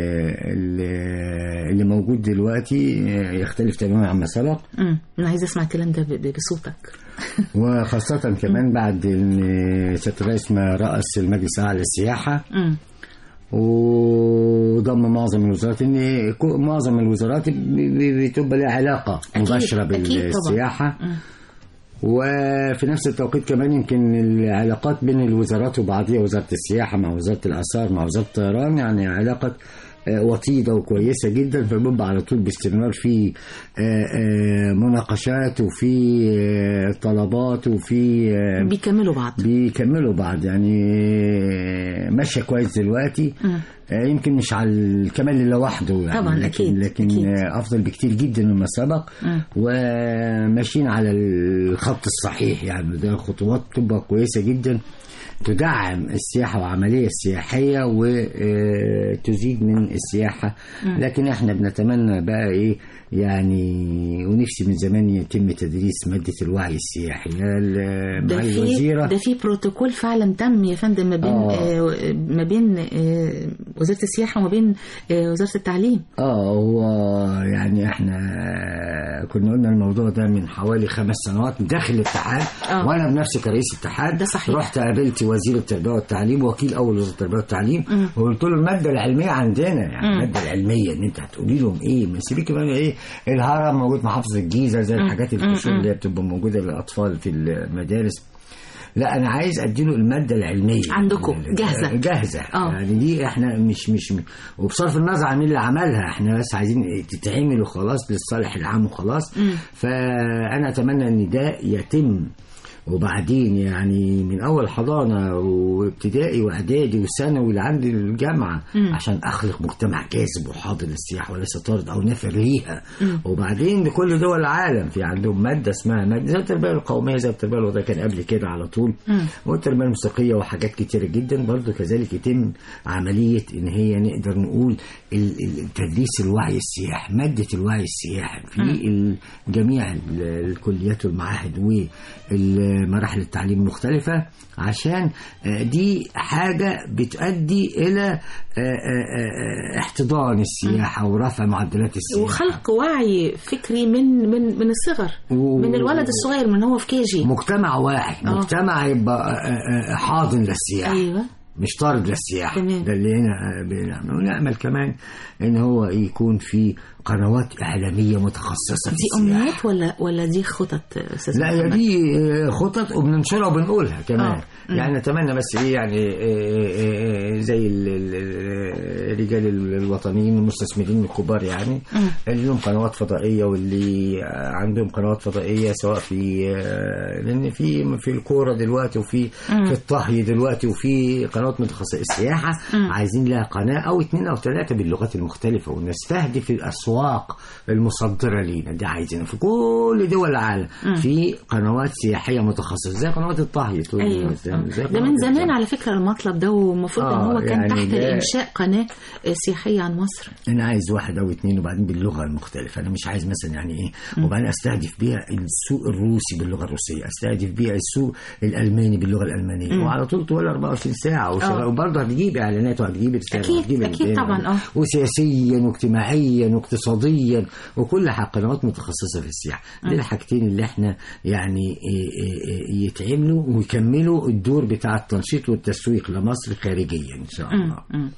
[SPEAKER 2] ال- اللي موجود دلوقتي يختلف تماما عما سبق
[SPEAKER 1] مم. انا عايزه اسمع الكلام ده ب- ب- بصوتك
[SPEAKER 2] وخاصة كمان بعد ان سيادة الرئيس ما رأس المجلس الأعلى للسياحة
[SPEAKER 1] مم.
[SPEAKER 2] وضم معظم الوزارات ان كو- معظم الوزارات ب- ب- بتبقى لها علاقه
[SPEAKER 1] أكيد،
[SPEAKER 2] مباشره
[SPEAKER 1] أكيد طبعاً.
[SPEAKER 2] بالسياحه
[SPEAKER 1] مم.
[SPEAKER 2] وفي نفس التوقيت كمان يمكن العلاقات بين الوزارات وبعضها وزاره السياحه مع وزاره الاثار مع وزاره الطيران يعني علاقه آه، وطيده وكويسه جدا فبيبقى على طول باستمرار في آه، آه، مناقشات وفي آه، طلبات وفي آه،
[SPEAKER 1] بيكملوا بعض
[SPEAKER 2] بيكملوا بعض يعني ماشيه كويس دلوقتي
[SPEAKER 1] مم.
[SPEAKER 2] آه، يمكن مش على الكمال لوحده يعني
[SPEAKER 1] طبعاً،
[SPEAKER 2] لكن
[SPEAKER 1] أكيد،
[SPEAKER 2] لكن
[SPEAKER 1] أكيد.
[SPEAKER 2] آه، افضل بكتير جدا مما سبق
[SPEAKER 1] مم.
[SPEAKER 2] وماشيين على الخط الصحيح يعني ده خطوات تبقى كويسه جدا تدعم السياحة وعملية السياحية وتزيد من السياحة لكن احنا بنتمنى بقى ايه يعني ونفسي من زمان يتم تدريس مادة الوعي السياحي يا ال-
[SPEAKER 1] ده
[SPEAKER 2] معالي
[SPEAKER 1] في
[SPEAKER 2] الوزيرة
[SPEAKER 1] ده في بروتوكول فعلا تم يا فندم ما بين
[SPEAKER 2] آه.
[SPEAKER 1] آه ما بين آه وزاره السياحه وما بين آه وزاره التعليم
[SPEAKER 2] اه هو يعني احنا كنا قلنا الموضوع ده من حوالي خمس سنوات داخل الاتحاد
[SPEAKER 1] آه.
[SPEAKER 2] وانا بنفسي كرئيس اتحاد
[SPEAKER 1] ده صحيح.
[SPEAKER 2] رحت قابلت وزير التربيه والتعليم وكيل اول وزاره التربيه والتعليم وقلت له الماده العلميه عندنا يعني
[SPEAKER 1] مم.
[SPEAKER 2] الماده العلميه ان انت هتقولي لهم ايه ما سيبيك بقى ايه الهرم موجود محافظه الجيزه زي الحاجات الكشور اللي هي بتبقى موجوده للاطفال في المدارس لا انا عايز اديله الماده العلميه
[SPEAKER 1] عندكم،
[SPEAKER 2] يعني
[SPEAKER 1] جاهزة.
[SPEAKER 2] جاهزه
[SPEAKER 1] آه.
[SPEAKER 2] يعني دي احنا مش مش وبصرف النظر عن مين اللي عملها احنا بس عايزين تتعمل وخلاص للصالح العام وخلاص فانا اتمنى ان ده يتم وبعدين يعني من اول حضانه وابتدائي واعدادي وثانوي لعند الجامعه عشان اخلق مجتمع جاذب وحاضر للسياحه وليس طارد او نافر ليها وبعدين لكل دول العالم في عندهم ماده اسمها ماده زي التربيه القوميه زي التربيه الوضعيه كان قبل كده على طول والتربيه الموسيقيه وحاجات كتيره جدا برضو كذلك يتم عمليه ان هي نقدر نقول ال- ال- تدريس الوعي السياحي ماده الوعي السياحي في ال- جميع ال- الكليات والمعاهد ومراحل التعليم المختلفه عشان آه، دي حاجه بتؤدي الى آه، آه، آه، احتضان السياحه ورفع معدلات السياحه
[SPEAKER 1] وخلق وعي فكري من من من الصغر
[SPEAKER 2] و-
[SPEAKER 1] من الولد الصغير من هو في كيجي
[SPEAKER 2] مجتمع واعي
[SPEAKER 1] آه.
[SPEAKER 2] مجتمع يبقى آه، آه، حاضن للسياحه
[SPEAKER 1] ايوه
[SPEAKER 2] مش طارد للسياحة
[SPEAKER 1] تمام.
[SPEAKER 2] ده اللي هنا بنعمل ونأمل كمان ان هو يكون في قنوات إعلامية متخصصة في
[SPEAKER 1] دي
[SPEAKER 2] السياحة
[SPEAKER 1] امنيات ولا ولا دي خطط استاذ
[SPEAKER 2] لا يا
[SPEAKER 1] محمد؟
[SPEAKER 2] دي آه، خطط وبننشرها وبنقولها كمان
[SPEAKER 1] آه. مم.
[SPEAKER 2] يعني نتمنى بس ايه يعني آه، آه، آه، زي ال- ال- ال- الرجال الوطنيين المستثمرين الكبار يعني اللي لهم قنوات فضائيه واللي آه، عندهم قنوات فضائيه سواء في آه، لان في في الكوره دلوقتي وفي في الطهي دلوقتي وفي قنوات متخصصه السياحه عايزين لها قناه او اثنين او ثلاثه باللغات المختلفه ونستهدف الاسواق المصدره لينا دي عايزينها في كل دول العالم في قنوات سياحيه متخصصه زي قنوات الطهي تقول
[SPEAKER 1] ايوه
[SPEAKER 2] زي-
[SPEAKER 1] آه.
[SPEAKER 2] زي
[SPEAKER 1] ده
[SPEAKER 2] قنوات
[SPEAKER 1] من زمان
[SPEAKER 2] الطهي.
[SPEAKER 1] على فكره المطلب ده والمفروض ان
[SPEAKER 2] آه،
[SPEAKER 1] هو كان
[SPEAKER 2] يعني
[SPEAKER 1] تحت
[SPEAKER 2] ده-
[SPEAKER 1] الانشاء قناه آه، سياحيه عن مصر
[SPEAKER 2] انا عايز واحد او اتنين وبعدين باللغه المختلفه انا مش عايز مثلا يعني ايه وبعدين استهدف بيها السوق الروسي باللغه الروسيه استهدف بيها السوق الالماني باللغه الالمانيه وعلى طول طول 24 ساعه وشغال-
[SPEAKER 1] آه.
[SPEAKER 2] وبرضه هتجيب اعلانات وهتجيب رساله
[SPEAKER 1] أكيد،
[SPEAKER 2] وهتجيب
[SPEAKER 1] أكيد
[SPEAKER 2] البيان.
[SPEAKER 1] طبعاً، آه.
[SPEAKER 2] وسياسيا واجتماعيا واقتصاديا وكل حاجه قنوات متخصصه في السياحه دي الحاجتين اللي احنا يعني إيه إيه إيه يتعملوا ويكملوا الدور بتاع التنشيط والتسويق لمصر خارجيا ان شاء الله
[SPEAKER 1] مم.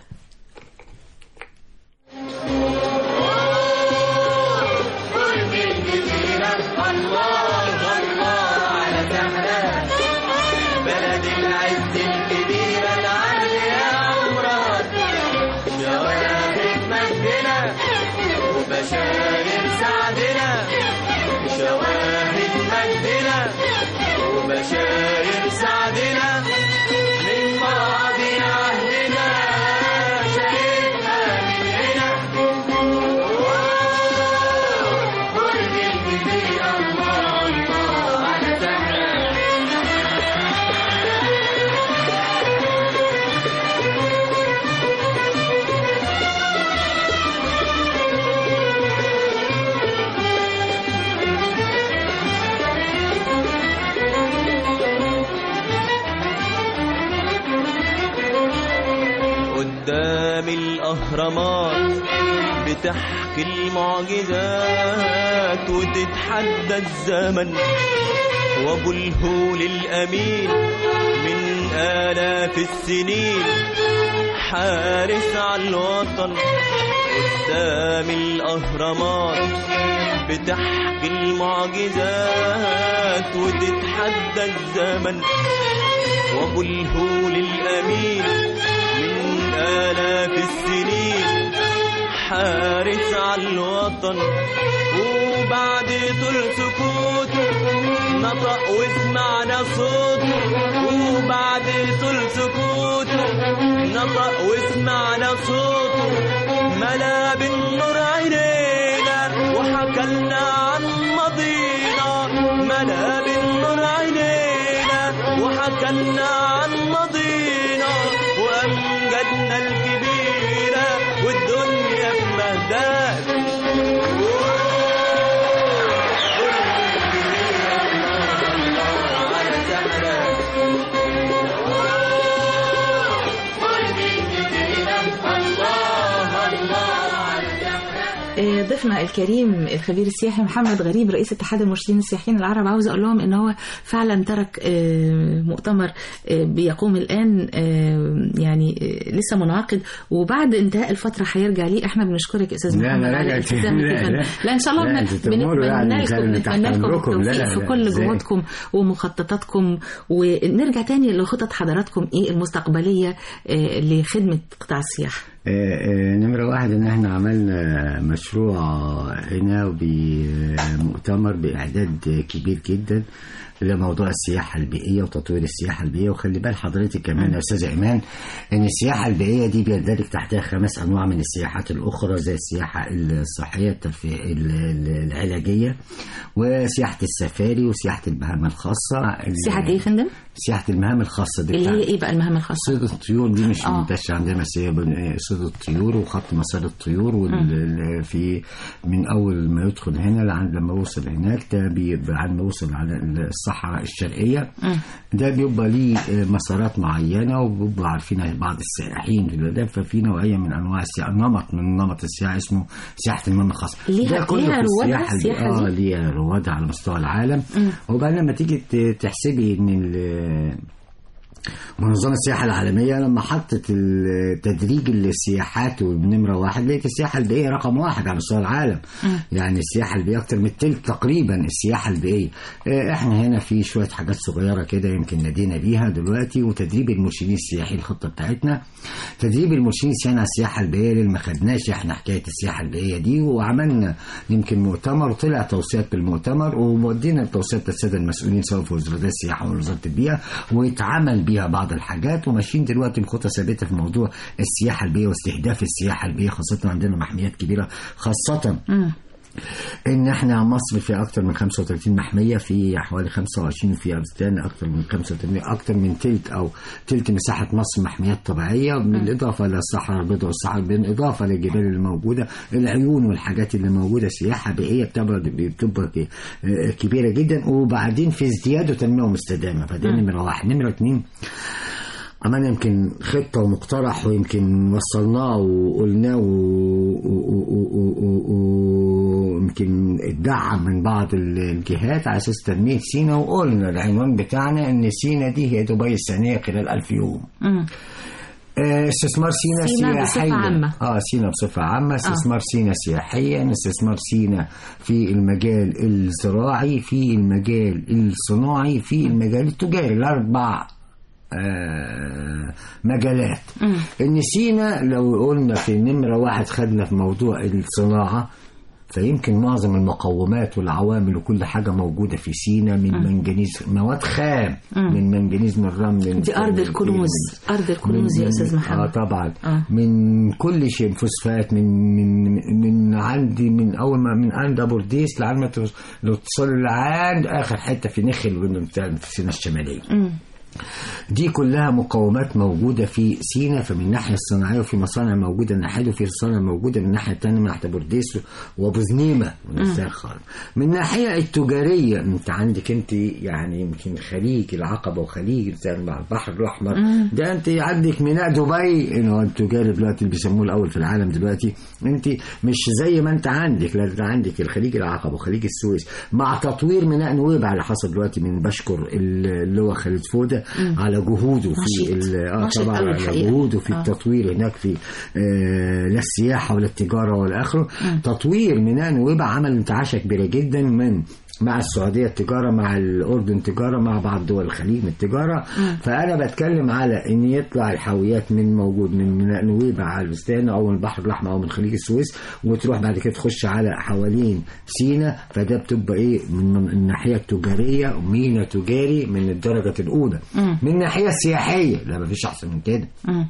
[SPEAKER 3] بلد العز الكبيرة العالية عمرها شواهد مجدنا وبشاير سعدنا شواهد مجدنا وبشاير سعدنا من ماضي عهدنا شايفها من هنا برج الجزيرة الله الله على سحرها قدام الأهرامات بتحكي المعجزات وتتحدى الزمن وابو الهول الأمين من آلاف السنين حارس على الوطن قدام الأهرامات بتحكي المعجزات وتتحدى الزمن وابو الهول الامين من الاف السنين حارس على الوطن وبعد طول سكوته نطق وسمعنا صوته وبعد
[SPEAKER 5] طول سكوته نطق وسمعنا صوته ملا بالنور عينينا وحكلنا عن ماضينا ملا بالنور عينينا وحكلنا عن ماضينا وأمجدنا الكبيرة والدنيا في مهداك على سحرك
[SPEAKER 1] آه، ضيفنا الكريم الخبير السياحي محمد غريب رئيس اتحاد المرشدين السياحيين العرب عاوز اقول لهم ان هو فعلا ترك آه، مؤتمر آه، بيقوم الان آه، يعني آه، لسه منعقد وبعد انتهاء الفتره هيرجع ليه احنا بنشكرك يا استاذ
[SPEAKER 2] لا،
[SPEAKER 1] محمد
[SPEAKER 2] لا،
[SPEAKER 1] على
[SPEAKER 2] لا،
[SPEAKER 1] الالتزام
[SPEAKER 2] لا،
[SPEAKER 1] بالفن.
[SPEAKER 2] لا.
[SPEAKER 1] لا ان شاء الله
[SPEAKER 2] لا،
[SPEAKER 1] بن-
[SPEAKER 2] أنتوا تأمروا
[SPEAKER 1] بنتمنى
[SPEAKER 2] يعني،
[SPEAKER 1] لكم
[SPEAKER 2] كان تحت
[SPEAKER 1] نتمنى لكم
[SPEAKER 2] أمركم. لا،
[SPEAKER 1] التوفيق
[SPEAKER 2] لا،
[SPEAKER 1] في
[SPEAKER 2] لا،
[SPEAKER 1] كل
[SPEAKER 2] إزاي؟
[SPEAKER 1] جهودكم ومخططاتكم ونرجع تاني لخطط حضراتكم ايه المستقبليه آه، لخدمه قطاع السياحه
[SPEAKER 2] آه، آه، نمرة واحد إن إحنا عملنا مشروع هنا بمؤتمر بإعداد كبير جدا لموضوع السياحة البيئية وتطوير السياحة البيئية وخلي بال حضرتك كمان يا أستاذة إيمان إن السياحة البيئية دي بيندرج تحتها خمس أنواع من السياحات الأخرى زي السياحة الصحية الترفيه ال- ال- العلاجية وسياحة السفاري وسياحة المهام الخاصة
[SPEAKER 1] سياحه ايه يا فندم؟
[SPEAKER 2] سياحة المهام الخاصة دي
[SPEAKER 1] اللي
[SPEAKER 2] بتاعت-
[SPEAKER 1] هي ايه بقى المهام الخاصه؟
[SPEAKER 2] صيد الطيور دي مش
[SPEAKER 1] آه.
[SPEAKER 2] منتشرة عندنا بس هي بن- صيد الطيور وخط مسار الطيور وال في من اول ما يدخل هنا لعند لما يوصل هناك ده بيبقى عند ما يوصل على الصحراء الشرقية ده بيبقى ليه مسارات معينة وبيبقى عارفين بعض السائحين في ده ففي نوعية من انواع السياحة نمط من نمط السياحة اسمه سياحة المهام الخاصة
[SPEAKER 1] ليها-
[SPEAKER 2] ده كله
[SPEAKER 1] ليها
[SPEAKER 2] في
[SPEAKER 1] روادها
[SPEAKER 2] السياحة
[SPEAKER 1] السياحة
[SPEAKER 2] اه
[SPEAKER 1] دي؟
[SPEAKER 2] ليها روادها على مستوى العالم وبعدين لما تيجي ت- تحسبي ان ال- منظمة السياحة العالمية لما حطت التدريج السياحات بنمرة واحد لقيت السياحة البيئية رقم واحد على مستوى العالم يعني السياحة البيئية أكتر من التلت تقريبا السياحة البيئية آه، احنا هنا في شوية حاجات صغيرة كده يمكن نادينا بيها دلوقتي وتدريب المرشدين السياحيين الخطة بتاعتنا تدريب المرشدين السياحيين على السياحة البيئية اللي ما خدناش احنا حكاية السياحة البيئية دي وعملنا يمكن مؤتمر وطلع توصيات بالمؤتمر وودينا التوصيات للسادة المسؤولين سواء في وزارة السياحة ووزارة البيئة واتعمل بيها بعض الحاجات وماشيين دلوقتي بخطة ثابتة في موضوع السياحة البيئية واستهداف السياحة البيئية خاصة عندنا محميات كبيرة خاصة ان احنا مصر فيها اكتر من 35 محميه في حوالي 25 في افغانستان اكتر من 35 اكتر من تلت او تلت مساحه مصر محميات طبيعيه بالاضافه للصحراء البيضاء والصحراء بالاضافه للجبال اللي موجوده العيون والحاجات اللي موجوده سياحه بيئيه بتبقى بتبقى ك- آه، كبيره جدا وبعدين في ازدياد وتنميه ومستدامه فده نمره واحد نمره اثنين عملنا يمكن خطة ومقترح ويمكن وصلناه وقلناه و- و- و- و- و- ويمكن اتدعم من بعض ال- الجهات على أساس تنمية سينا وقلنا العنوان بتاعنا إن سينا دي هي دبي الثانية خلال ألف يوم
[SPEAKER 1] مم.
[SPEAKER 2] آه، استثمار سينا,
[SPEAKER 1] سينا بصفة
[SPEAKER 2] سياحيا
[SPEAKER 1] عامة.
[SPEAKER 2] اه سينا بصفة عامة استثمار سينا سياحيا استثمار سينا في المجال الزراعي في المجال الصناعي في المجال التجاري الأربع آه، مجالات ان سينا لو قلنا في نمرة واحد خدنا في موضوع الصناعة فيمكن معظم المقومات والعوامل وكل حاجة موجودة في سينا من منجنيز مواد خام من منجنيز من الرمل
[SPEAKER 1] دي أرض الكنوز أرض الكنوز يا أستاذ
[SPEAKER 2] اه
[SPEAKER 1] محمد
[SPEAKER 2] طبعا
[SPEAKER 1] آه.
[SPEAKER 2] من كل شيء فوسفات من من من عندي من اول ما من عند ابو رديس لعند ما توص- لو تصل لعند اخر حته في نخل بتاع- في سينا الشماليه دي كلها مقومات موجودة في سينا فمن الناحية الصناعية وفي مصانع موجودة من ناحية وفي مصانع موجودة من الناحية التانية من ناحية بورديس وأبو زنيمة من الساخر من الناحية التجارية أنت عندك أنت يعني يمكن خليج العقبة وخليج زي البحر الأحمر ده أنت عندك ميناء دبي إنه التجاري دلوقتي اللي بيسموه الأول في العالم دلوقتي أنت مش زي ما أنت عندك لا أنت عندك الخليج العقبة وخليج السويس مع تطوير ميناء نويبع اللي حصل دلوقتي من بشكر اللي هو خالد فودة على جهوده في
[SPEAKER 1] نشيط.
[SPEAKER 2] ال- اه
[SPEAKER 1] نشيط
[SPEAKER 2] طبعا
[SPEAKER 1] أوي
[SPEAKER 2] على
[SPEAKER 1] الحقيقة.
[SPEAKER 2] جهوده في
[SPEAKER 1] آه.
[SPEAKER 2] التطوير هناك في آه لا السياحه ولا التجاره ولا اخره تطوير ميناء نويبع عمل انتعاشه كبيره جدا من مع السعودية التجارة مع الأردن تجارة مع بعض دول الخليج من التجارة فأنا بتكلم على إن يطلع الحاويات من موجود من نويبع على البستان أو من البحر الأحمر أو من خليج السويس وتروح بعد كده تخش على حوالين سينا فده بتبقى إيه من الناحية التجارية مينا تجاري من الدرجة الأولى من الناحية السياحية لا مفيش أحسن من كده
[SPEAKER 1] مم.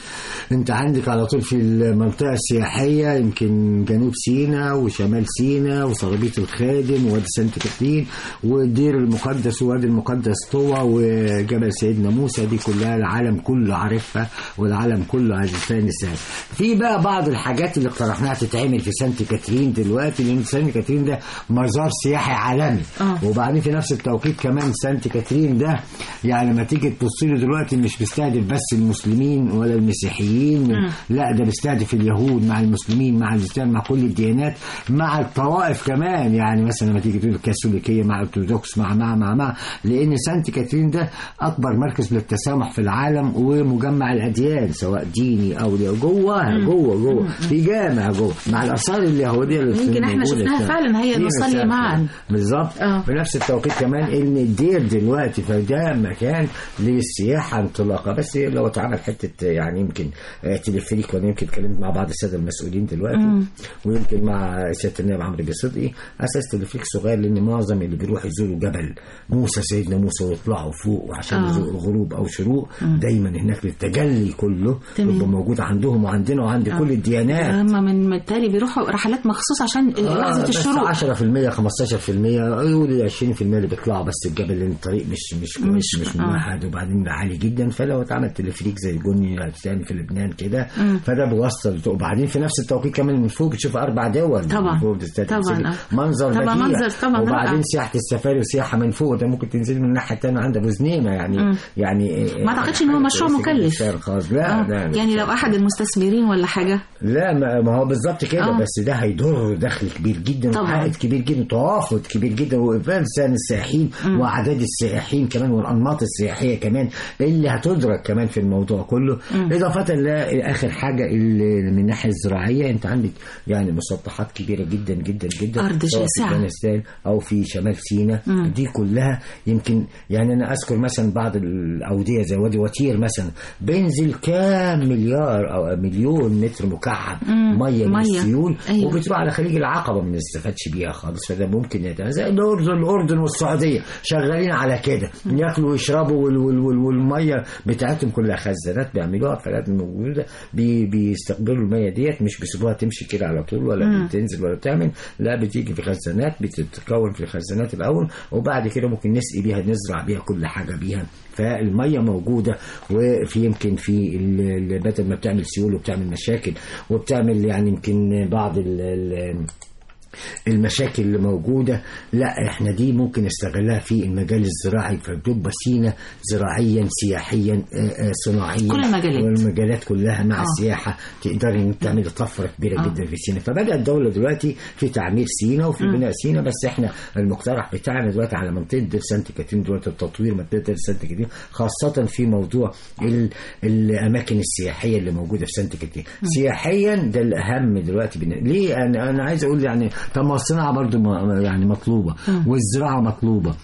[SPEAKER 2] انت عندك على طول في المنطقة السياحية يمكن جنوب سيناء وشمال سيناء وصغبيط الخادم ووادي سانت كاترين والدير المقدس ووادي المقدس طوى وجبل سيدنا موسى دي كلها العالم كله عارفها والعالم كله عايز يستانس في بقى بعض الحاجات اللي اقترحناها تتعمل في سانت كاترين دلوقتي لان سانت كاترين ده مزار سياحي عالمي
[SPEAKER 1] آه.
[SPEAKER 2] وبعدين في نفس التوقيت كمان سانت كاترين ده يعني لما تيجي تبص له دلوقتي مش بيستهدف بس المسلمين ولا المسيحيين لا ده بيستهدف اليهود مع المسلمين مع الاسلام مع كل الديانات مع الطوائف كمان يعني مثلا لما تيجي تقول الكاثوليكيه مع الارثوذكس مع مع مع مع لان سانت كاترين ده اكبر مركز للتسامح في العالم ومجمع الاديان سواء ديني او جوه جوه جوه في جامع جوه مع الاثار اليهوديه اللي
[SPEAKER 1] يمكن احنا
[SPEAKER 2] موجودة
[SPEAKER 1] شفناها
[SPEAKER 2] كمان.
[SPEAKER 1] فعلا هي
[SPEAKER 2] في
[SPEAKER 1] نصلي
[SPEAKER 2] مسافة.
[SPEAKER 1] معا.
[SPEAKER 2] بالظبط
[SPEAKER 1] آه.
[SPEAKER 2] في نفس التوقيت كمان ان الدير دلوقتي فده مكان للسياحه انطلاقه بس لو اتعمل حته يعني يمكن آه، تلفريك وانا يمكن اتكلمت مع بعض الساده المسؤولين دلوقتي ويمكن مع سياده النائب عمرو بيه صدقي اساس تلفريك صغير لان معظم اللي بيروح يزوروا جبل موسى سيدنا موسى ويطلعوا فوق وعشان
[SPEAKER 1] آه.
[SPEAKER 2] يزوروا غروب او شروق دايما هناك التجلي كله
[SPEAKER 1] تمام.
[SPEAKER 2] يبقى موجود عندهم وعندنا وعند كل الديانات
[SPEAKER 1] هم من بالتالي بيروحوا رحلات مخصوص عشان لحظة الشروق
[SPEAKER 2] بس 10% 15% يقولوا 20% اللي بيطلعوا بس الجبل لان الطريق مش مش
[SPEAKER 1] مش-
[SPEAKER 2] مش, مش
[SPEAKER 1] آه.
[SPEAKER 2] موحد وبعدين ده عالي جدا فلو اتعمل تلفريك زي جوني الثاني في لبنان كده فده بيوصل وبعدين في نفس التوقيت كمان من فوق تشوف اربع دول
[SPEAKER 1] طبعا.
[SPEAKER 2] من فوق بتستات-
[SPEAKER 1] طبعا،
[SPEAKER 2] بتستات-
[SPEAKER 1] آه.
[SPEAKER 2] منظر
[SPEAKER 1] طبعا
[SPEAKER 2] بديع
[SPEAKER 1] منظر طبعا
[SPEAKER 2] وبعدين
[SPEAKER 1] رائع.
[SPEAKER 2] سياحه السفاري وسياحه من فوق ده ممكن تنزل من الناحيه الثانيه عند ابو زنيمه يعني يعني
[SPEAKER 1] ما أعتقدش إن هو مشروع مكلف.
[SPEAKER 2] خالص لا
[SPEAKER 1] آه.
[SPEAKER 2] لا لا.
[SPEAKER 1] يعني لو احد المستثمرين ولا حاجة
[SPEAKER 2] لا ما ما هو بالظبط كده
[SPEAKER 1] آه.
[SPEAKER 2] بس ده هيضر دخل كبير جدا
[SPEAKER 1] طبعاً.
[SPEAKER 2] وعائد كبير جدا توافد كبير جدا واقبال سان السائحين واعداد السائحين كمان والانماط السياحيه كمان اللي هتدرك كمان في الموضوع كله اضافه لاخر حاجه اللي من الناحيه الزراعيه انت عندك يعني مسطحات كبيره جدا جدا جدا
[SPEAKER 1] أرض
[SPEAKER 2] سواء
[SPEAKER 1] شاسعة.
[SPEAKER 2] في افغانستان او في شمال سيناء دي كلها يمكن يعني انا اذكر مثلا بعض الاوديه زي وادي وتير مثلا بينزل كام مليار او مليون متر مكعب ميه من
[SPEAKER 1] مية.
[SPEAKER 2] السيول
[SPEAKER 1] أيوة.
[SPEAKER 2] وبتروح على خليج العقبه ما نستفادش بيها خالص فده ممكن يتعمل زي الاردن الاردن والسعوديه شغالين على كده ياكلوا ويشربوا وال وال وال والميه بتاعتهم كلها خزانات بيعملوها فلات موجوده بي بيستقبلوا الميه ديت مش بيسيبوها تمشي كده على طول ولا بتنزل ولا بتعمل لا بتيجي في خزانات بتتكون في الخزانات الاول وبعد كده ممكن نسقي بيها نزرع بيها كل حاجه بيها فالميه موجوده وفي يمكن في ال- ال- بدل ما بتعمل سيول وبتعمل مشاكل وبتعمل يعني يمكن بعض ال ال المشاكل اللي موجودة لا احنا دي ممكن نستغلها في المجال الزراعي فبتبقى سينا زراعيا سياحيا آه، آه، صناعيا
[SPEAKER 1] كل المجالات.
[SPEAKER 2] والمجالات كلها مع
[SPEAKER 1] آه.
[SPEAKER 2] السياحة تقدري انك تعملي طفرة كبيرة
[SPEAKER 1] آه.
[SPEAKER 2] جدا في سينا فبدأ الدولة دلوقتي في تعمير سينا وفي بناء سينا بس احنا المقترح بتاعنا دلوقتي على منطقة دير سانت كاترين دلوقتي التطوير منطقة دير سانت كاترين خاصة في موضوع ال- الأماكن السياحية اللي موجودة في سانت كاترين سياحيا ده الأهم دلوقتي بنا. ليه أنا أنا عايز أقول يعني طب ما الصناعة برضو م- يعني مطلوبة والزراعة مطلوبة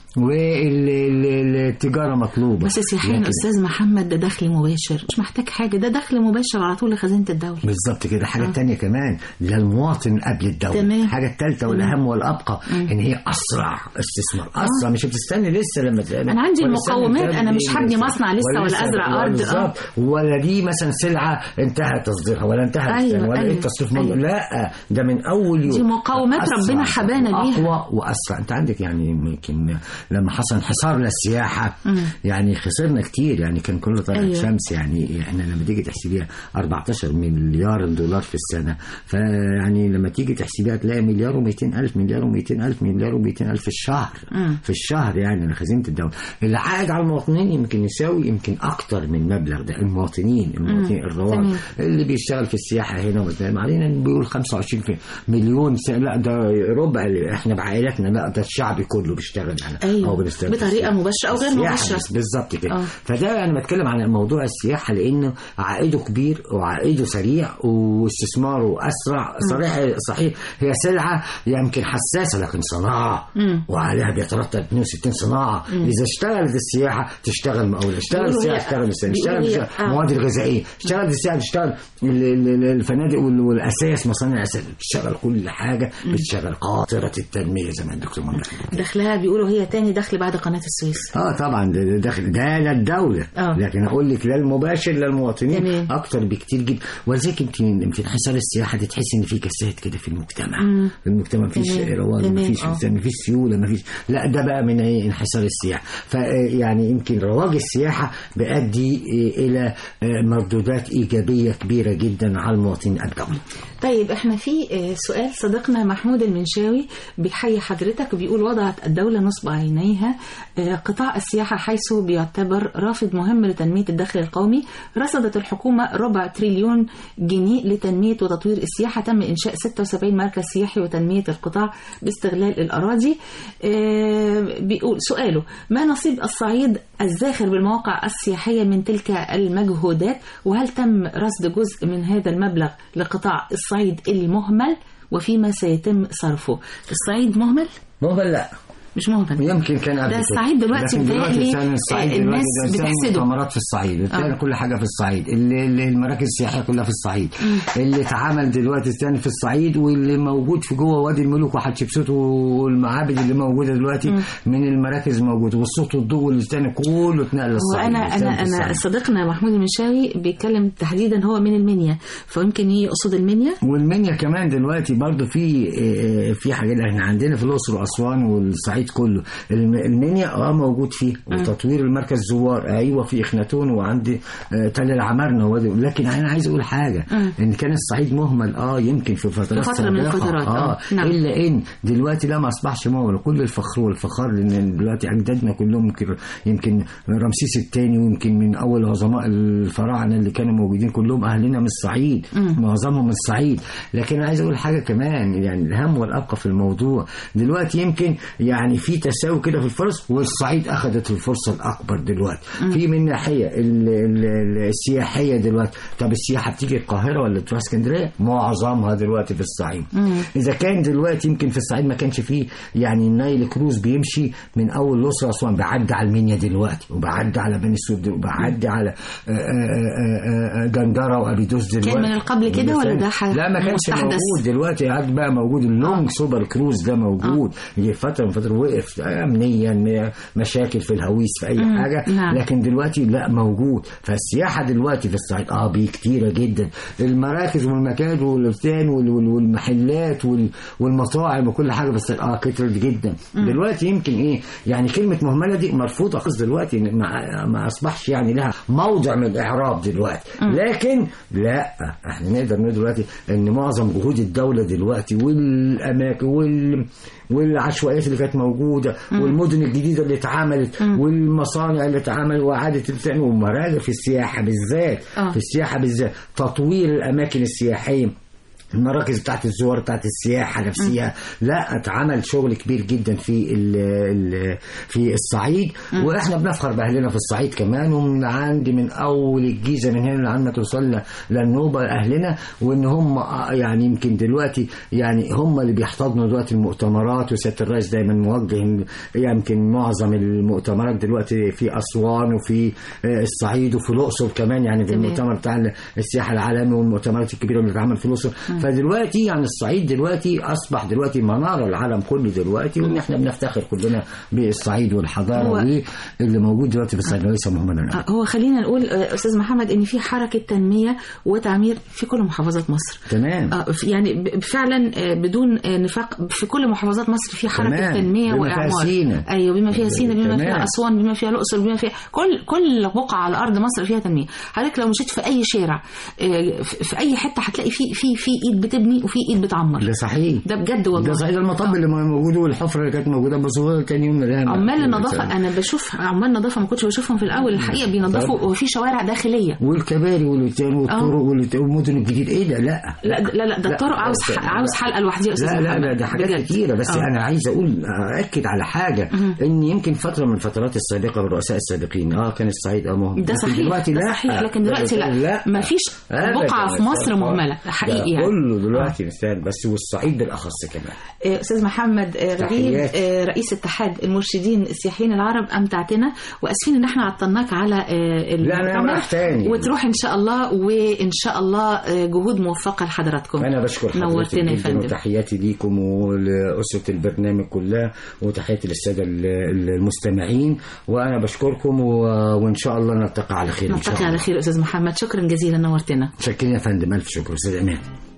[SPEAKER 2] والتجارة مطلوبة
[SPEAKER 1] بس سياحيا
[SPEAKER 2] لكن-
[SPEAKER 1] استاذ محمد ده دخل مباشر مش محتاج حاجة ده دخل مباشر على طول لخزينة الدولة
[SPEAKER 2] بالظبط كده حاجة آه. تانية كمان للمواطن قبل الدولة
[SPEAKER 1] تمام.
[SPEAKER 2] حاجة التالتة والأهم والأبقى إن هي أسرع استثمار أسرع مش بتستني لسه لما تلاقي
[SPEAKER 1] أنا عندي
[SPEAKER 2] ولا استني
[SPEAKER 1] المقومات،
[SPEAKER 2] تلاقي
[SPEAKER 1] أنا مش
[SPEAKER 2] دي
[SPEAKER 1] هبني مصنع لسه ولا أزرع أرض، آه.
[SPEAKER 2] بالظبط ولا دي مثلا سلعة انتهى تصديرها ولا انتهى
[SPEAKER 1] أيوة،
[SPEAKER 2] الثاني، ولا
[SPEAKER 1] أيوة،
[SPEAKER 2] إيه التصريف
[SPEAKER 1] أيوة.
[SPEAKER 2] أيوة. لا ده من أول يوم
[SPEAKER 1] دي مقومات
[SPEAKER 2] أسرع
[SPEAKER 1] ربنا حبانا بيها.
[SPEAKER 2] أقوى وأسرع أنت عندك يعني يمكن لما حصل انحصار للسياحة يعني خسرنا كتير يعني كان كله طالع
[SPEAKER 1] أيوة.
[SPEAKER 2] أيوة. شمس يعني احنا لما تيجي تحسبيها 14 مليار دولار في السنة فيعني لما تيجي تحسبيها تلاقي مليار و200 ألف مليار و200 ألف مليار و200 ألف في الشهر في الشهر يعني لخزينة الدولة العائد على المواطنين يمكن يساوي يمكن أكتر من مبلغ ده المواطنين المواطنين الرواتب
[SPEAKER 1] تمام.
[SPEAKER 2] اللي بيشتغل في السياحة هنا مثلا علينا بيقول 25 في مليون س... لا ده ربع اللي احنا بعائلاتنا لا ده الشعب كله بيشتغل على
[SPEAKER 1] أيوة.
[SPEAKER 2] أو بنشتغل في
[SPEAKER 1] بطريقة
[SPEAKER 2] السياحة.
[SPEAKER 1] مباشرة أو غير
[SPEAKER 2] السياحة
[SPEAKER 1] مباشرة.
[SPEAKER 2] بس- بالظبط كده
[SPEAKER 1] آه.
[SPEAKER 2] فده انا بتكلم عن موضوع السياحه لانه عائده كبير وعائده سريع واستثماره اسرع صحيح صحيح هي سلعه يمكن حساسه لكن صناعه
[SPEAKER 1] مم.
[SPEAKER 2] وعليها بيترتب 62 صناعه اذا اشتغلت السياحه تشتغل مقاولة اشتغل
[SPEAKER 1] بيقولوا
[SPEAKER 2] السياحه
[SPEAKER 1] هي-
[SPEAKER 2] تشتغل السياحه
[SPEAKER 1] بيقولوا
[SPEAKER 2] اشتغل
[SPEAKER 1] هي-
[SPEAKER 2] السياحة،
[SPEAKER 1] آه.
[SPEAKER 2] المواد الغذائيه اشتغل السياحه تشتغل ال- ال- ال- الفنادق وال- والاساس مصانع الاساس بتشتغل كل حاجه بتشتغل قاطره التنميه زي ما الدكتور منى
[SPEAKER 1] دخلها بيقولوا هي تاني دخل بعد قناة السويس
[SPEAKER 2] اه طبعا ده ده داخل ده للدوله
[SPEAKER 1] آه.
[SPEAKER 2] لكن اقول لك لا المباشر للمواطنين
[SPEAKER 1] تمام.
[SPEAKER 2] اكتر بكتير جدا ولذلك يمكن في انحسار السياحه دي تحس ان في كساد كده في المجتمع
[SPEAKER 1] مم.
[SPEAKER 2] في المجتمع مفيش
[SPEAKER 1] تمام.
[SPEAKER 2] رواج
[SPEAKER 1] تمام.
[SPEAKER 2] مفيش
[SPEAKER 1] آه.
[SPEAKER 2] مفيش سيوله مفيش لا ده بقى من ايه انحسار السياحه فيعني يمكن رواج السياحه بيؤدي إيه الى آه، مردودات ايجابيه كبيره جدا على المواطنين الدولي
[SPEAKER 1] طيب احنا في آه، سؤال صديقنا محمود المنشاوي بيحيي حضرتك وبيقول وضعت الدولة نصب عينيها آه، قطاع السياحة حيث بيعتبر رافد مهم لتنمية الدخل القومي رصدت الحكومة ربع تريليون جنيه لتنمية وتطوير السياحة تم إنشاء 76 مركز سياحي وتنمية القطاع باستغلال الأراضي آه، بيقول سؤاله ما نصيب الصعيد الزاخر بالمواقع السياحية من تلك المجهودات وهل تم رصد جزء من هذا المبلغ لقطاع الصعيد المهمل وفيما سيتم صرفه الصعيد مهمل
[SPEAKER 2] مهمل لا
[SPEAKER 1] مش مهمل
[SPEAKER 2] يمكن كان قبل
[SPEAKER 1] ده
[SPEAKER 2] كده.
[SPEAKER 1] الصعيد دلوقتي
[SPEAKER 2] لكن دلوقتي
[SPEAKER 1] بيتهيألي
[SPEAKER 2] كان الصعيد
[SPEAKER 1] آه،
[SPEAKER 2] دلوقتي
[SPEAKER 1] الناس
[SPEAKER 2] ده بتعمل
[SPEAKER 1] بتحسده.
[SPEAKER 2] مؤتمرات في الصعيد بتعمل
[SPEAKER 1] آه.
[SPEAKER 2] كل حاجه في الصعيد اللي اللي المراكز السياحيه كلها في الصعيد اللي اتعمل دلوقتي تاني في الصعيد واللي موجود في جوه وادي الملوك وحتشبسوت والمعابد اللي موجوده دلوقتي من المراكز موجوده والصوت والضوء واللي تاني كله اتنقل للصعيد
[SPEAKER 1] وانا
[SPEAKER 2] اتنقل
[SPEAKER 1] انا
[SPEAKER 2] في
[SPEAKER 1] انا
[SPEAKER 2] الصعيد.
[SPEAKER 1] صديقنا محمود المنشاوي بيتكلم تحديدا هو من المنيا فيمكن يقصد المنيا
[SPEAKER 2] والمنيا كمان دلوقتي برضو في آه، في حاجات احنا عندنا في الاقصر واسوان والصعيد كله الم- المنيا اه موجود فيه وتطوير المركز زوار ايوه في اخناتون وعندي آه، تل العمارنه وادي لكن انا عايز اقول حاجه
[SPEAKER 1] مم.
[SPEAKER 2] ان كان الصعيد مهمل اه يمكن في فترات
[SPEAKER 1] في فترة من
[SPEAKER 2] سابقة،
[SPEAKER 1] الفترات،
[SPEAKER 2] اه
[SPEAKER 1] آه، نعم.
[SPEAKER 2] الا ان دلوقتي لا ما اصبحش مهمل كل الفخر والفخار لان دلوقتي اجدادنا كلهم يمكن يمكن رمسيس الثاني ويمكن من اول عظماء الفراعنه اللي كانوا موجودين كلهم اهلنا من الصعيد معظمهم من الصعيد لكن أنا عايز اقول حاجه كمان يعني الهم والابقى في الموضوع دلوقتي يمكن يعني في تساوي كده في الفرص والصعيد اخذت الفرصه الاكبر دلوقتي في من ناحيه ال- ال- ال- السياحيه دلوقتي طب السياحه بتيجي القاهره ولا تروح اسكندريه معظمها دلوقتي في الصعيد اذا كان دلوقتي يمكن في الصعيد ما كانش فيه يعني النايل كروز بيمشي من اول الاقصر واسوان بعدي على المنيا دلوقتي وبعدي على بني سويف وبعدي على آه، آه، آه، آه، جندره وابيدوس دلوقتي
[SPEAKER 1] كان من القبل كده ولا ده حاجة
[SPEAKER 2] لا ما كانش
[SPEAKER 1] مستحدث؟
[SPEAKER 2] موجود دلوقتي قاعد بقى موجود اللونج سوبر كروز ده موجود هي فتره من فتره وقف امنيا م- مشاكل في الهويس في اي حاجه
[SPEAKER 1] نعم.
[SPEAKER 2] لكن دلوقتي لا موجود فالسياحه دلوقتي في الصعيد اه بي كتيره جدا المراكز والمكان والبتان وال- وال- والمحلات وال- والمطاعم وكل حاجه بس اه كترت جدا دلوقتي يمكن ايه يعني كلمه مهمله دي مرفوضه خالص دلوقتي ما, ما اصبحش يعني لها موضع من الاعراب دلوقتي لكن لا احنا نقدر نقول دلوقتي ان معظم جهود الدوله دلوقتي والاماكن وال والعشوائيات اللي كانت موجوده والمدن الجديده اللي اتعملت والمصانع اللي اتعملت واعاده التاني ومراجع في السياحه بالذات
[SPEAKER 1] آه.
[SPEAKER 2] في السياحه بالذات تطوير الاماكن السياحيه المراكز بتاعت الزوار بتاعت السياحة نفسها لا اتعمل شغل كبير جدا في ال ال في الصعيد واحنا بنفخر باهلنا في الصعيد كمان ومن عندي من اول الجيزه من هنا لعند ما توصل ل- للنوبه اهلنا وان هم آه يعني يمكن دلوقتي يعني هم اللي بيحتضنوا دلوقتي المؤتمرات وسياده الرئيس دايما موجه يمكن معظم المؤتمرات دلوقتي في اسوان وفي آه، الصعيد وفي الاقصر كمان يعني في
[SPEAKER 1] تمام.
[SPEAKER 2] المؤتمر بتاع السياحه العالمي والمؤتمرات الكبيره اللي بتتعمل في الاقصر فدلوقتي يعني الصعيد دلوقتي اصبح دلوقتي مناره العالم كله دلوقتي وان احنا بنفتخر كلنا بالصعيد والحضاره
[SPEAKER 1] هو-
[SPEAKER 2] واللي موجود دلوقتي في الصعيد ليس مهملا أبداً.
[SPEAKER 1] آه، هو خلينا نقول آه، استاذ محمد ان في حركه تنميه وتعمير في كل محافظات مصر
[SPEAKER 2] تمام
[SPEAKER 1] آه، في- يعني ب- فعلا آه، بدون آه، نفاق في كل محافظات مصر في حركه
[SPEAKER 2] تمام.
[SPEAKER 1] تنميه
[SPEAKER 2] بما فيها
[SPEAKER 1] واعمار
[SPEAKER 2] سينا.
[SPEAKER 1] ايوه بما فيها سينا بما
[SPEAKER 2] تمام.
[SPEAKER 1] فيها اسوان بما فيها الاقصر بما فيها كل كل بقعه على ارض مصر فيها تنميه حضرتك لو مشيت في اي شارع آه، في في اي حته هتلاقي في في في ايد بتبني وفي ايد بتعمر
[SPEAKER 2] ده صحيح
[SPEAKER 1] ده بجد والله
[SPEAKER 2] ده صحيح ده المطب اللي موجود والحفره اللي كانت موجوده بس هو كان يوم من الايام
[SPEAKER 1] عمال النظافه انا بشوف عمال نظافه ما كنتش بشوفهم في الاول الحقيقه بينظفوا وفي شوارع داخليه
[SPEAKER 2] والكباري والوتان والطرق والت- والمدن الجديد ايه ده لا
[SPEAKER 1] لا لا لا ده الطرق عاوز
[SPEAKER 2] لا،
[SPEAKER 1] ح- عاوز حلقه لوحدها يا استاذ
[SPEAKER 2] لا لا
[SPEAKER 1] محمد.
[SPEAKER 2] لا ده حاجات
[SPEAKER 1] بجد.
[SPEAKER 2] كتيره بس
[SPEAKER 1] آه.
[SPEAKER 2] انا عايز اقول اكد على حاجه ان يمكن فتره من الفترات السابقه بالرؤساء السابقين اه كان الصعيد اه مهم
[SPEAKER 1] ده
[SPEAKER 2] لكن
[SPEAKER 1] صحيح
[SPEAKER 2] دلوقتي
[SPEAKER 1] ده
[SPEAKER 2] لا
[SPEAKER 1] صحيح لكن دلوقتي لا, ما فيش
[SPEAKER 2] أبداً.
[SPEAKER 1] بقعه في مصر مهمله حقيقي
[SPEAKER 2] ده
[SPEAKER 1] يعني
[SPEAKER 2] كله دلوقتي مثال بس والصعيد بالاخص كمان
[SPEAKER 1] آه، استاذ محمد آه، غريب
[SPEAKER 2] تحياتي.
[SPEAKER 1] آه، رئيس اتحاد المرشدين السياحيين العرب امتعتنا واسفين ان احنا عطلناك على آه،
[SPEAKER 2] لا، أنا
[SPEAKER 1] المؤتمر.
[SPEAKER 2] رايح تاني.
[SPEAKER 1] وتروح ان شاء الله وان شاء الله آه، جهود موفقه لحضراتكم
[SPEAKER 2] انا بشكر حضرتك
[SPEAKER 1] نورتنا يا
[SPEAKER 2] جداً
[SPEAKER 1] فندم
[SPEAKER 2] وتحياتي ليكم ولاسره البرنامج كلها وتحياتي للساده ال- ال- المستمعين وانا بشكركم و... وان شاء الله نلتقي على خير ان شاء
[SPEAKER 1] نلتقي
[SPEAKER 2] الله
[SPEAKER 1] على خير استاذ محمد شكرا جزيلا نورتنا
[SPEAKER 2] شكرا يا فندم الف شكر استاذ امان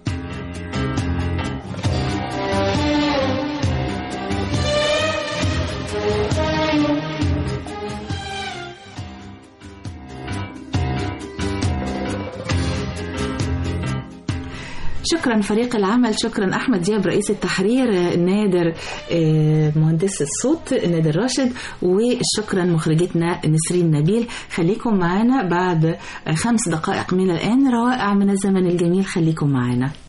[SPEAKER 1] شكرا فريق العمل شكرا احمد دياب رئيس التحرير آه، نادر آه، مهندس الصوت نادر راشد وشكرا مخرجتنا نسرين نبيل خليكم معنا بعد آه، خمس دقائق من الان روائع من الزمن الجميل خليكم معنا